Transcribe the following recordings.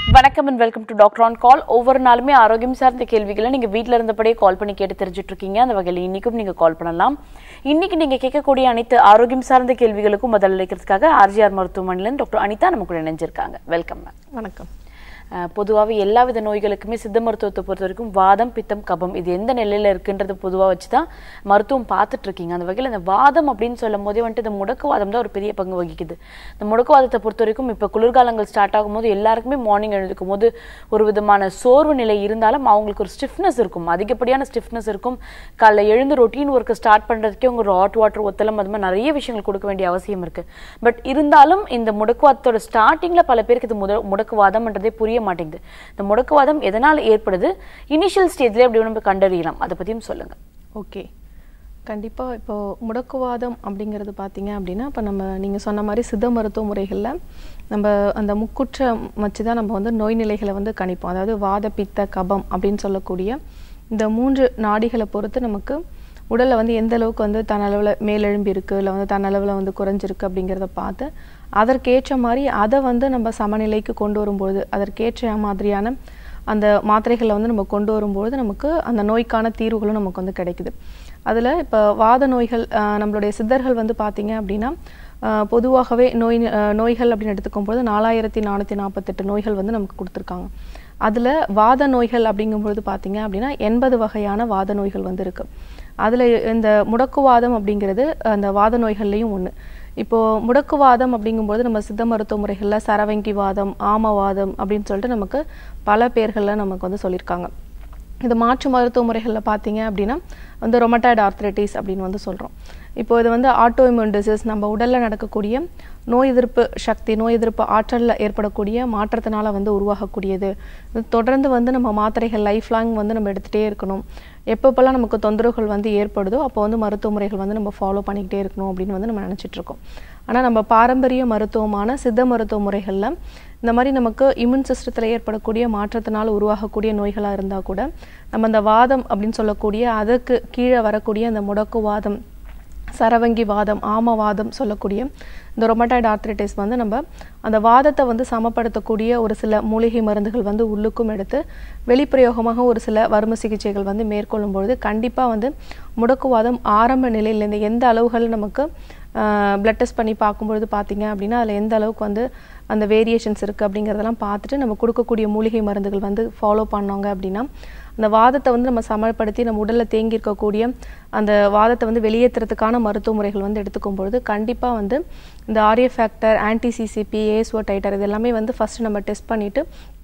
வணக்கம் and welcome to doctor on call ஒவ்வொரு நாளுமே ஆரோக்கியம் சார்ந்த கேள்விகளை நீங்க வீட்ல இருந்தபடியே கால் பண்ணி கேட்டு தெரிஞ்சுட்டு இருக்கீங்க அந்த வகையில் இன்னைக்கும் நீங்க கால் பண்ணலாம் இன்னைக்கு நீங்க கேட்கக்கூடிய அனைத்து ஆரோக்கியம் சார்ந்த கேள்விகளுக்கும் பதில் அளிக்கிறதுக்காக ஆர்ஜிஆர் மருத்துவமனையில டாக்டர் அனிதா நம்ம கூட இணைஞ்சிருக்காங்க வெல்கம் மேம் வணக்கம் பொதுவாகவே எல்லா வித நோய்களுக்குமே சித்த மருத்துவத்தை பொறுத்த வரைக்கும் வாதம் பித்தம் கபம் இது எந்த நிலையில இருக்குன்றது பொதுவாக வச்சு தான் மருத்துவம் பார்த்துட்டு இருக்கீங்க அந்த வகையில் இந்த வாதம் அப்படின்னு சொல்லும் போதே வந்துட்டு இந்த முடக்குவாதம் தான் ஒரு பெரிய பங்கு வகிக்குது இந்த முடக்குவாதத்தை பொறுத்த வரைக்கும் இப்போ குளிர்காலங்கள் ஸ்டார்ட் ஆகும்போது எல்லாருக்குமே மார்னிங் எழுந்துக்கும் போது ஒரு விதமான சோர்வு நிலை இருந்தாலும் அவங்களுக்கு ஒரு ஸ்டிஃப்னஸ் இருக்கும் அதிகப்படியான ஸ்டிஃப்னஸ் இருக்கும் காலைல எழுந்து ரொட்டீன் ஒர்க்கை ஸ்டார்ட் பண்ணுறதுக்கே உங்க ஒரு ஹாட் வாட்டர் ஒத்தலம் அது மாதிரி நிறைய விஷயங்கள் கொடுக்க வேண்டிய அவசியம் இருக்கு பட் இருந்தாலும் இந்த முடக்குவாதத்தோட ஸ்டார்டிங்ல பல பேருக்கு இது முத முடக்குவாதம்ன்றதே புரிய மாட்டேங்குது இந்த முடக்குவாதம் எதனால் ஏற்படுது இனிஷியல் ஸ்டேஜ்ல எப்படி நம்ம கண்டறியலாம் அதை பத்தியும் சொல்லுங்க ஓகே கண்டிப்பாக இப்போ முடக்குவாதம் அப்படிங்கிறது பார்த்தீங்க அப்படின்னா இப்போ நம்ம நீங்கள் சொன்ன மாதிரி சித்த மருத்துவ முறைகளில் நம்ம அந்த முக்குற்றம் வச்சு தான் நம்ம வந்து நோய் நிலைகளை வந்து கணிப்போம் அதாவது வாத பித்த கபம் அப்படின்னு சொல்லக்கூடிய இந்த மூன்று நாடிகளை பொறுத்து நமக்கு உடலில் வந்து எந்த அளவுக்கு வந்து தன்னளவில் மேலெழும்பி இருக்குது இல்லை வந்து தன்னளவில் வந்து குறைஞ்சிருக்கு அப்படிங்கிறத பார்த்து அதற்கேற்ற மாதிரி அதை வந்து நம்ம சமநிலைக்கு கொண்டு வரும்பொழுது அதற்கேற்ற மாதிரியான அந்த மாத்திரைகளை வந்து நம்ம கொண்டு வரும்பொழுது நமக்கு அந்த நோய்க்கான தீர்வுகளும் நமக்கு வந்து கிடைக்குது அதில் இப்போ வாத நோய்கள் ஆஹ் நம்மளுடைய சித்தர்கள் வந்து பார்த்தீங்க அப்படின்னா ஆஹ் பொதுவாகவே நோய் ஆஹ் நோய்கள் அப்படின்னு எடுத்துக்கும்போது நாலாயிரத்தி நானூற்றி நாற்பத்தெட்டு நோய்கள் வந்து நமக்கு கொடுத்துருக்காங்க அதில் வாத நோய்கள் அப்படிங்கும்பொழுது பார்த்தீங்க அப்படின்னா எண்பது வகையான வாத நோய்கள் வந்து இருக்கு அதில் இந்த முடக்குவாதம் அப்படிங்கிறது அந்த வாத நோய்கள்லையும் ஒன்று இப்போ முடக்குவாதம் அப்படிங்கும்போது நம்ம சித்த மருத்துவ முறைகளில் சரவங்கி வாதம் ஆமவாதம் அப்படின்னு சொல்லிட்டு நமக்கு பல பேர்களில் நமக்கு வந்து சொல்லியிருக்காங்க இது மாற்று மருத்துவ முறைகளில் பார்த்தீங்க அப்படின்னா வந்து ரொமட்டாய்டு ஆர்த்ரைட்டிஸ் அப்படின்னு வந்து சொல்கிறோம் இப்போ இது வந்து ஆட்டோ இம்யூன் டிசீஸ் நம்ம உடலில் நடக்கக்கூடிய நோய் எதிர்ப்பு சக்தி நோய் எதிர்ப்பு ஆற்றலில் ஏற்படக்கூடிய மாற்றத்தினால வந்து உருவாகக்கூடியது இது தொடர்ந்து வந்து நம்ம மாத்திரைகள் லைஃப் லாங் வந்து நம்ம எடுத்துகிட்டே இருக்கணும் எப்பப்பெல்லாம் நமக்கு தொந்தரவுகள் வந்து ஏற்படுதோ அப்போ வந்து மருத்துவ முறைகள் வந்து நம்ம ஃபாலோ பண்ணிக்கிட்டே இருக்கணும் அப்படின்னு வந்து நம்ம நினச்சிட்டு இருக்கோம் ஆனால் நம்ம பாரம்பரிய மருத்துவமான சித்த மருத்துவ முறைகளில் இந்த மாதிரி நமக்கு இம்யூன் சிஸ்டத்தில் ஏற்படக்கூடிய மாற்றத்தினால் உருவாகக்கூடிய நோய்களாக இருந்தால் கூட நம்ம அந்த வாதம் அப்படின்னு சொல்லக்கூடிய அதுக்கு கீழே வரக்கூடிய அந்த முடக்கு வாதம் சரவங்கி வாதம் ஆமவாதம் சொல்லக்கூடிய இந்த ரொமட்டாய்டு ஆர்த்ரைட்டிஸ் வந்து நம்ம அந்த வாதத்தை வந்து சமப்படுத்தக்கூடிய ஒரு சில மூலிகை மருந்துகள் வந்து உள்ளுக்கும் எடுத்து வெளிப்பிரயோகமாக ஒரு சில வறுமை சிகிச்சைகள் வந்து மேற்கொள்ளும் பொழுது கண்டிப்பாக வந்து முடக்குவாதம் ஆரம்ப நிலையிலேருந்து எந்த அளவுகள் நமக்கு பிளட் டெஸ்ட் பண்ணி பார்க்கும்பொழுது பார்த்தீங்க அப்படின்னா அதில் எந்த அளவுக்கு வந்து அந்த வேரியேஷன்ஸ் இருக்குது அப்படிங்கிறதெல்லாம் பார்த்துட்டு நம்ம கொடுக்கக்கூடிய மூலிகை மருந்துகள் வந்து ஃபாலோ பண்ணோங்க அப்படின்னா அந்த வாதத்தை வந்து நம்ம சமப்படுத்தி நம்ம உடலில் தேங்கி இருக்கக்கூடிய அந்த வாதத்தை வந்து வெளியேற்றுறதுக்கான மருத்துவ முறைகள் வந்து எடுத்துக்கும் பொழுது கண்டிப்பாக வந்து இந்த RA factor anti CCP ASO titre இது எல்லாமே வந்து ஃபஸ்ட்டு நம்ம டெஸ்ட் பண்ணிவிட்டு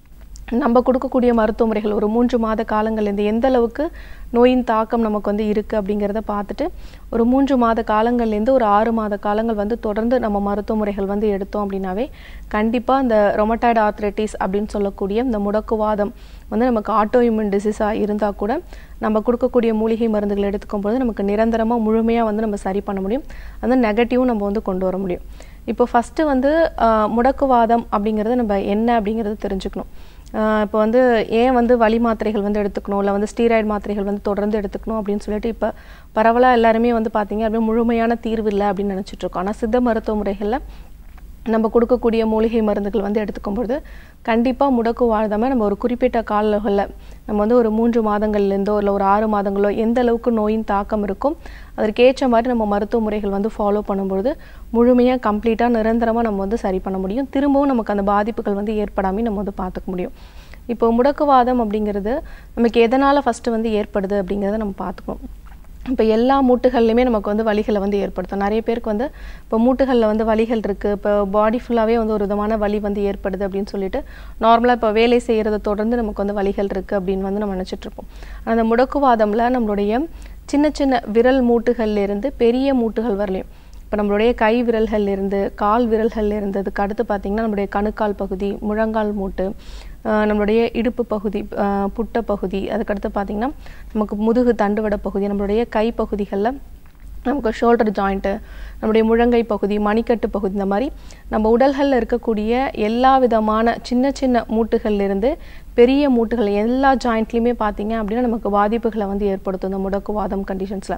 நம்ம கொடுக்கக்கூடிய மருத்துவ முறைகள் ஒரு மூன்று மாத காலங்கள்லேருந்து எந்த அளவுக்கு நோயின் தாக்கம் நமக்கு வந்து இருக்குது அப்படிங்கிறத பார்த்துட்டு ஒரு மூன்று மாத காலங்கள்லேருந்து ஒரு ஆறு மாத காலங்கள் வந்து தொடர்ந்து நம்ம மருத்துவ முறைகள் வந்து எடுத்தோம் அப்படின்னாவே கண்டிப்பாக இந்த ரொமட்டாய்டு ஆர்த்ரைட்டிஸ் அப்படின்னு சொல்லக்கூடிய இந்த முடக்குவாதம் வந்து நமக்கு ஆட்டோ இம்யூன் டிசீஸாக இருந்தால் கூட நம்ம கொடுக்கக்கூடிய மூலிகை மருந்துகள் எடுத்துக்கும் பொழுது நமக்கு நிரந்தரமாக முழுமையாக வந்து நம்ம சரி பண்ண முடியும் அந்த நெகட்டிவும் நம்ம வந்து கொண்டு வர முடியும் இப்போ ஃபஸ்ட்டு வந்து ஆஹ், முடக்குவாதம் அப்படிங்கிறது நம்ம என்ன அப்படிங்கிறது தெரிஞ்சுக்கணும் ஆஹ் இப்போ வந்து ஏன் வந்து வலி மாத்திரைகள் வந்து எடுத்துக்கணும் இல்லை வந்து ஸ்டீராய்டு மாத்திரைகள் வந்து தொடர்ந்து எடுத்துக்கணும் அப்படின்னு சொல்லிட்டு இப்போ பரவலாக எல்லாருமே வந்து பார்த்தீங்க அப்படின்னா முழுமையான தீர்வு இல்லை அப்படின்னு நினச்சிட்டு இருக்கோம் ஆனால் சித்த மருத்துவ முறைகளில் நம்ம கொடுக்கக்கூடிய மூலிகை மருந்துகள் வந்து எடுத்துக்கும் பொழுது கண்டிப்பாக முடக்கு வாழ்தாமல் நம்ம ஒரு குறிப்பிட்ட காலங்களில் நம்ம வந்து ஒரு மூன்று மாதங்கள்லேருந்தோ இல்லை ஒரு ஆறு மாதங்களோ எந்த அளவுக்கு நோயின் தாக்கம் இருக்கும் அதற்கேற்ற மாதிரி நம்ம மருத்துவ முறைகள் வந்து ஃபாலோ பண்ணும்பொழுது முழுமையாக கம்ப்ளீட்டாக நிரந்தரமாக நம்ம வந்து சரி பண்ண முடியும் திரும்பவும் நமக்கு அந்த பாதிப்புகள் வந்து ஏற்படாமல் நம்ம வந்து பார்த்துக்க முடியும் இப்போ முடக்குவாதம் அப்படிங்கிறது நமக்கு எதனால் ஃபஸ்ட்டு வந்து ஏற்படுது அப்படிங்கிறத நம்ம பார்த்துக்கணும் இப்போ எல்லா மூட்டுகள்லையுமே நமக்கு வந்து வலிகளை வந்து ஏற்படுத்தும் நிறைய பேருக்கு வந்து இப்போ மூட்டுகளில் வந்து வலிகள் இருக்குது இப்போ பாடி ஃபுல்லாகவே வந்து ஒரு விதமான வலி வந்து ஏற்படுது அப்படின்னு சொல்லிட்டு நார்மலாக இப்போ வேலை செய்கிறத தொடர்ந்து நமக்கு வந்து வலிகள் இருக்குது அப்படின்னு வந்து நம்ம நினச்சிட்டு இருப்போம் ஆனால் அந்த முடக்குவாதம்ல நம்மளுடைய சின்ன சின்ன விரல் மூட்டுகள்ல இருந்து பெரிய மூட்டுகள் வரலையும் இப்போ நம்மளுடைய கை விரல்கள்ல இருந்து கால் விரல்கள்ல இருந்து அதுக்கு அடுத்து பார்த்திங்கன்னா நம்மளுடைய கணுக்கால் பகுதி முழங்கால் மூட்டு ஆஹ் நம்மளுடைய இடுப்பு பகுதி ஆஹ் புட்ட பகுதி அதுக்கடுத்து பார்த்திங்கன்னா நமக்கு முதுகு தண்டுவட பகுதி நம்மளுடைய கை பகுதிகளில் நமக்கு ஷோல்டர் ஜாயிண்ட்டு நம்முடைய முழங்கை பகுதி மணிக்கட்டு பகுதி இந்த மாதிரி நம்ம உடல்களில் இருக்கக்கூடிய எல்லா விதமான சின்ன சின்ன மூட்டுகள்ல இருந்து பெரிய மூட்டுகள் எல்லா ஜாயிண்ட்லையுமே பார்த்தீங்க அப்படின்னா நமக்கு பாதிப்புகளை வந்து ஏற்படுத்தும் இந்த முடக்குவாதம் கண்டிஷன்ஸில்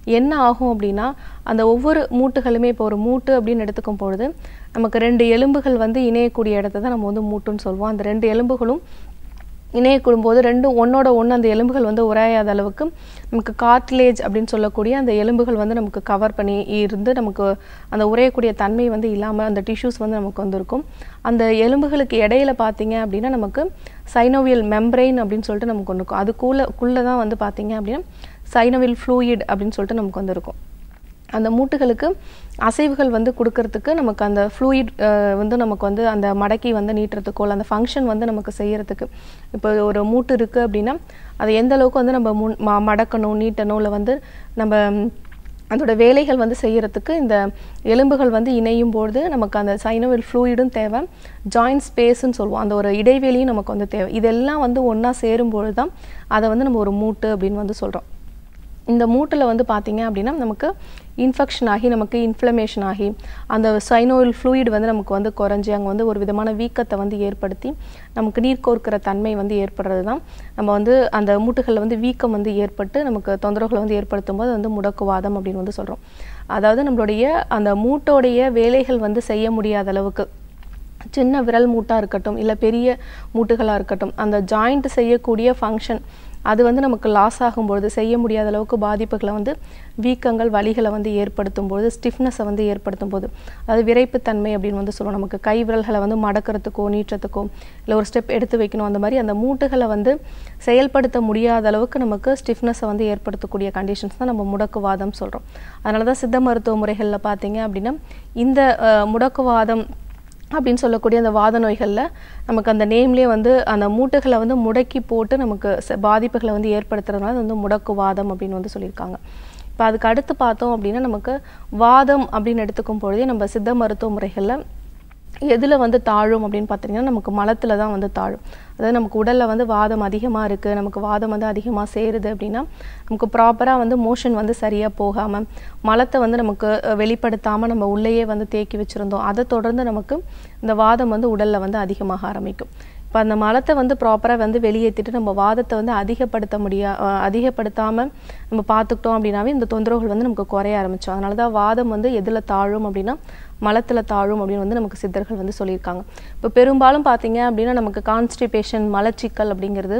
என்ன ஆகும் அப்படின்னா அந்த ஒவ்வொரு மூட்டுகளுமே இப்போ ஒரு மூட்டு அப்படின்னு எடுத்துக்கும் பொழுது நமக்கு ரெண்டு எலும்புகள் வந்து இணையக்கூடிய இடத்த தான் நம்ம வந்து மூட்டுன்னு சொல்லுவோம் அந்த ரெண்டு எலும்புகளும் இணையக்கூடும் போது ரெண்டும் ஒன்னோட ஒன்று அந்த எலும்புகள் வந்து உராயாத அளவுக்கு நமக்கு கார்ட்லேஜ் அப்படின்னு சொல்லக்கூடிய அந்த எலும்புகள் வந்து நமக்கு கவர் பண்ணி இருந்து நமக்கு அந்த உரையக்கூடிய தன்மை வந்து இல்லாமல் அந்த டிஷ்யூஸ் வந்து நமக்கு வந்து இருக்கும் அந்த எலும்புகளுக்கு இடையில பார்த்தீங்க அப்படின்னா நமக்கு சைனோவியல் மெம்பரெயின் அப்படின்னு சொல்லிட்டு நமக்கு ஒன்று இருக்கும் அதுக்குள்ள குள்ளே தான் வந்து பார்த்தீங்க அப்படின்னா சைனோவியல் ஃப்ளூயிட் அப்படின்னு சொல்லிட்டு நமக்கு வந்து இருக்கும் அந்த மூட்டுகளுக்கு அசைவுகள் வந்து கொடுக்கறதுக்கு நமக்கு அந்த ஃப்ளூயிட் வந்து நமக்கு வந்து அந்த மடக்கி வந்து நீட்டுறதுக்கோ இல்லை அந்த ஃபங்க்ஷன் வந்து நமக்கு செய்யறதுக்கு இப்போ ஒரு மூட்டு இருக்குது அப்படின்னா அதை எந்த அளவுக்கு வந்து நம்ம முன் ம- மடக்கணும் நீட்டணும் இல்லை வந்து நம்ம ம், அதோட வேலைகள் வந்து செய்யறதுக்கு இந்த எலும்புகள் வந்து இணையும் பொழுது நமக்கு அந்த சைனோவில் ஃப்ளூயிடும் தேவை ஜாயிண்ட் ஸ்பேஸ்ன்னு சொல்லுவோம் அந்த ஒரு இடைவெளியும் நமக்கு வந்து தேவை இதெல்லாம் வந்து ஒன்றா சேரும்பொழுது தான் அதை வந்து நம்ம ஒரு மூட்டு அப்படின்னு வந்து சொல்கிறோம் இந்த மூட்டில் வந்து பார்த்தீங்க அப்படின்னா நமக்கு இன்ஃபெக்ஷன் ஆகி நமக்கு இன்ஃப்ளமேஷன் ஆகி அந்த சைனோயில் ஃப்ளூயிட் வந்து நமக்கு வந்து குறைஞ்சி அங்கே வந்து ஒரு விதமான வீக்கத்தை வந்து ஏற்படுத்தி நமக்கு நீர் கோர்க்கிற தன்மை வந்து ஏற்படுறது தான் நம்ம வந்து அந்த மூட்டுகளில் வந்து வீக்கம் வந்து ஏற்பட்டு நமக்கு தொந்தரவுகளை வந்து ஏற்படுத்தும் போது அது வந்து முடக்குவாதம் அப்படின்னு வந்து சொல்கிறோம் அதாவது நம்மளுடைய அந்த மூட்டோடைய வேலைகள் வந்து செய்ய முடியாத அளவுக்கு சின்ன விரல் மூட்டாக இருக்கட்டும் இல்லை பெரிய மூட்டுகளாக இருக்கட்டும் அந்த ஜாயிண்ட் செய்யக்கூடிய ஃபங்க்ஷன் அது வந்து நமக்கு லாஸ் ஆகும்பொழுது செய்ய முடியாத அளவுக்கு பாதிப்புகளை வந்து வீக்கங்கள் வலிகளை வந்து ஏற்படுத்தும் பொழுது ஸ்டிஃப்னஸை வந்து ஏற்படுத்தும் போது அதாவது விரைப்புத்தன்மை அப்படின்னு வந்து சொல்லுவோம் நமக்கு கை விரல்களை வந்து மடக்கிறதுக்கோ நீட்டுறதுக்கோ இல்லை ஒரு ஸ்டெப் எடுத்து வைக்கணும் அந்த மாதிரி அந்த மூட்டுகளை வந்து செயல்படுத்த முடியாத அளவுக்கு நமக்கு ஸ்டிஃப்னஸை வந்து ஏற்படுத்தக்கூடிய கண்டிஷன்ஸ் தான் நம்ம முடக்குவாதம் சொல்கிறோம் அதனால தான் சித்த மருத்துவ முறைகளில் பார்த்தீங்க அப்படின்னா இந்த அஹ், முடக்குவாதம் அப்படின்னு சொல்லக்கூடிய அந்த வாத நோய்களில் நமக்கு அந்த நேம்லேயே வந்து அந்த மூட்டுகளை வந்து முடக்கி போட்டு நமக்கு ச- பாதிப்புகளை வந்து ஏற்படுத்துறதுனால அது வந்து முடக்குவாதம் அப்படின்னு வந்து சொல்லியிருக்காங்க இப்போ அதுக்கு அடுத்து பார்த்தோம் அப்படின்னா நமக்கு வாதம் அப்படின்னு எடுத்துக்கும் பொழுதே நம்ம சித்த மருத்துவ முறைகளில் எதில் வந்து தாழும் அப்படின்னு பார்த்தீங்கன்னா நமக்கு மலத்தில் தான் வந்து தாழும் அதாவது நமக்கு உடலில் வந்து வாதம் அதிகமாக இருக்குது நமக்கு வாதம் வந்து அதிகமாக சேருது அப்படின்னா நமக்கு ப்ராப்பராக வந்து மோஷன் வந்து சரியாக போகாமல் மலத்தை வந்து நமக்கு அஹ், வெளிப்படுத்தாமல் நம்ம உள்ளேயே வந்து தேக்கி வச்சுருந்தோம் அதை தொடர்ந்து நமக்கு இந்த வாதம் வந்து உடலில் வந்து அதிகமாக ஆரம்பிக்கும் இப்போ அந்த மலத்தை வந்து ப்ராப்பராக வந்து வெளியேற்றிட்டு நம்ம வாதத்தை வந்து அதிகப்படுத்த முடியா அதிகப்படுத்தாமல் நம்ம பார்த்துக்கிட்டோம் அப்படின்னாவே இந்த தொந்தரவுகள் வந்து நமக்கு குறைய ஆரம்பிச்சோம் அதனால தான் வாதம் வந்து எதில் தாழும் அப்படின்னா மலத்தில் தாழும் அப்படின்னு வந்து நமக்கு சித்தர்கள் வந்து சொல்லியிருக்காங்க இப்போ பெரும்பாலும் பார்த்தீங்க அப்படின்னா நமக்கு கான்ஸ்டிபேஷன் மலச்சிக்கல் அப்படிங்கிறது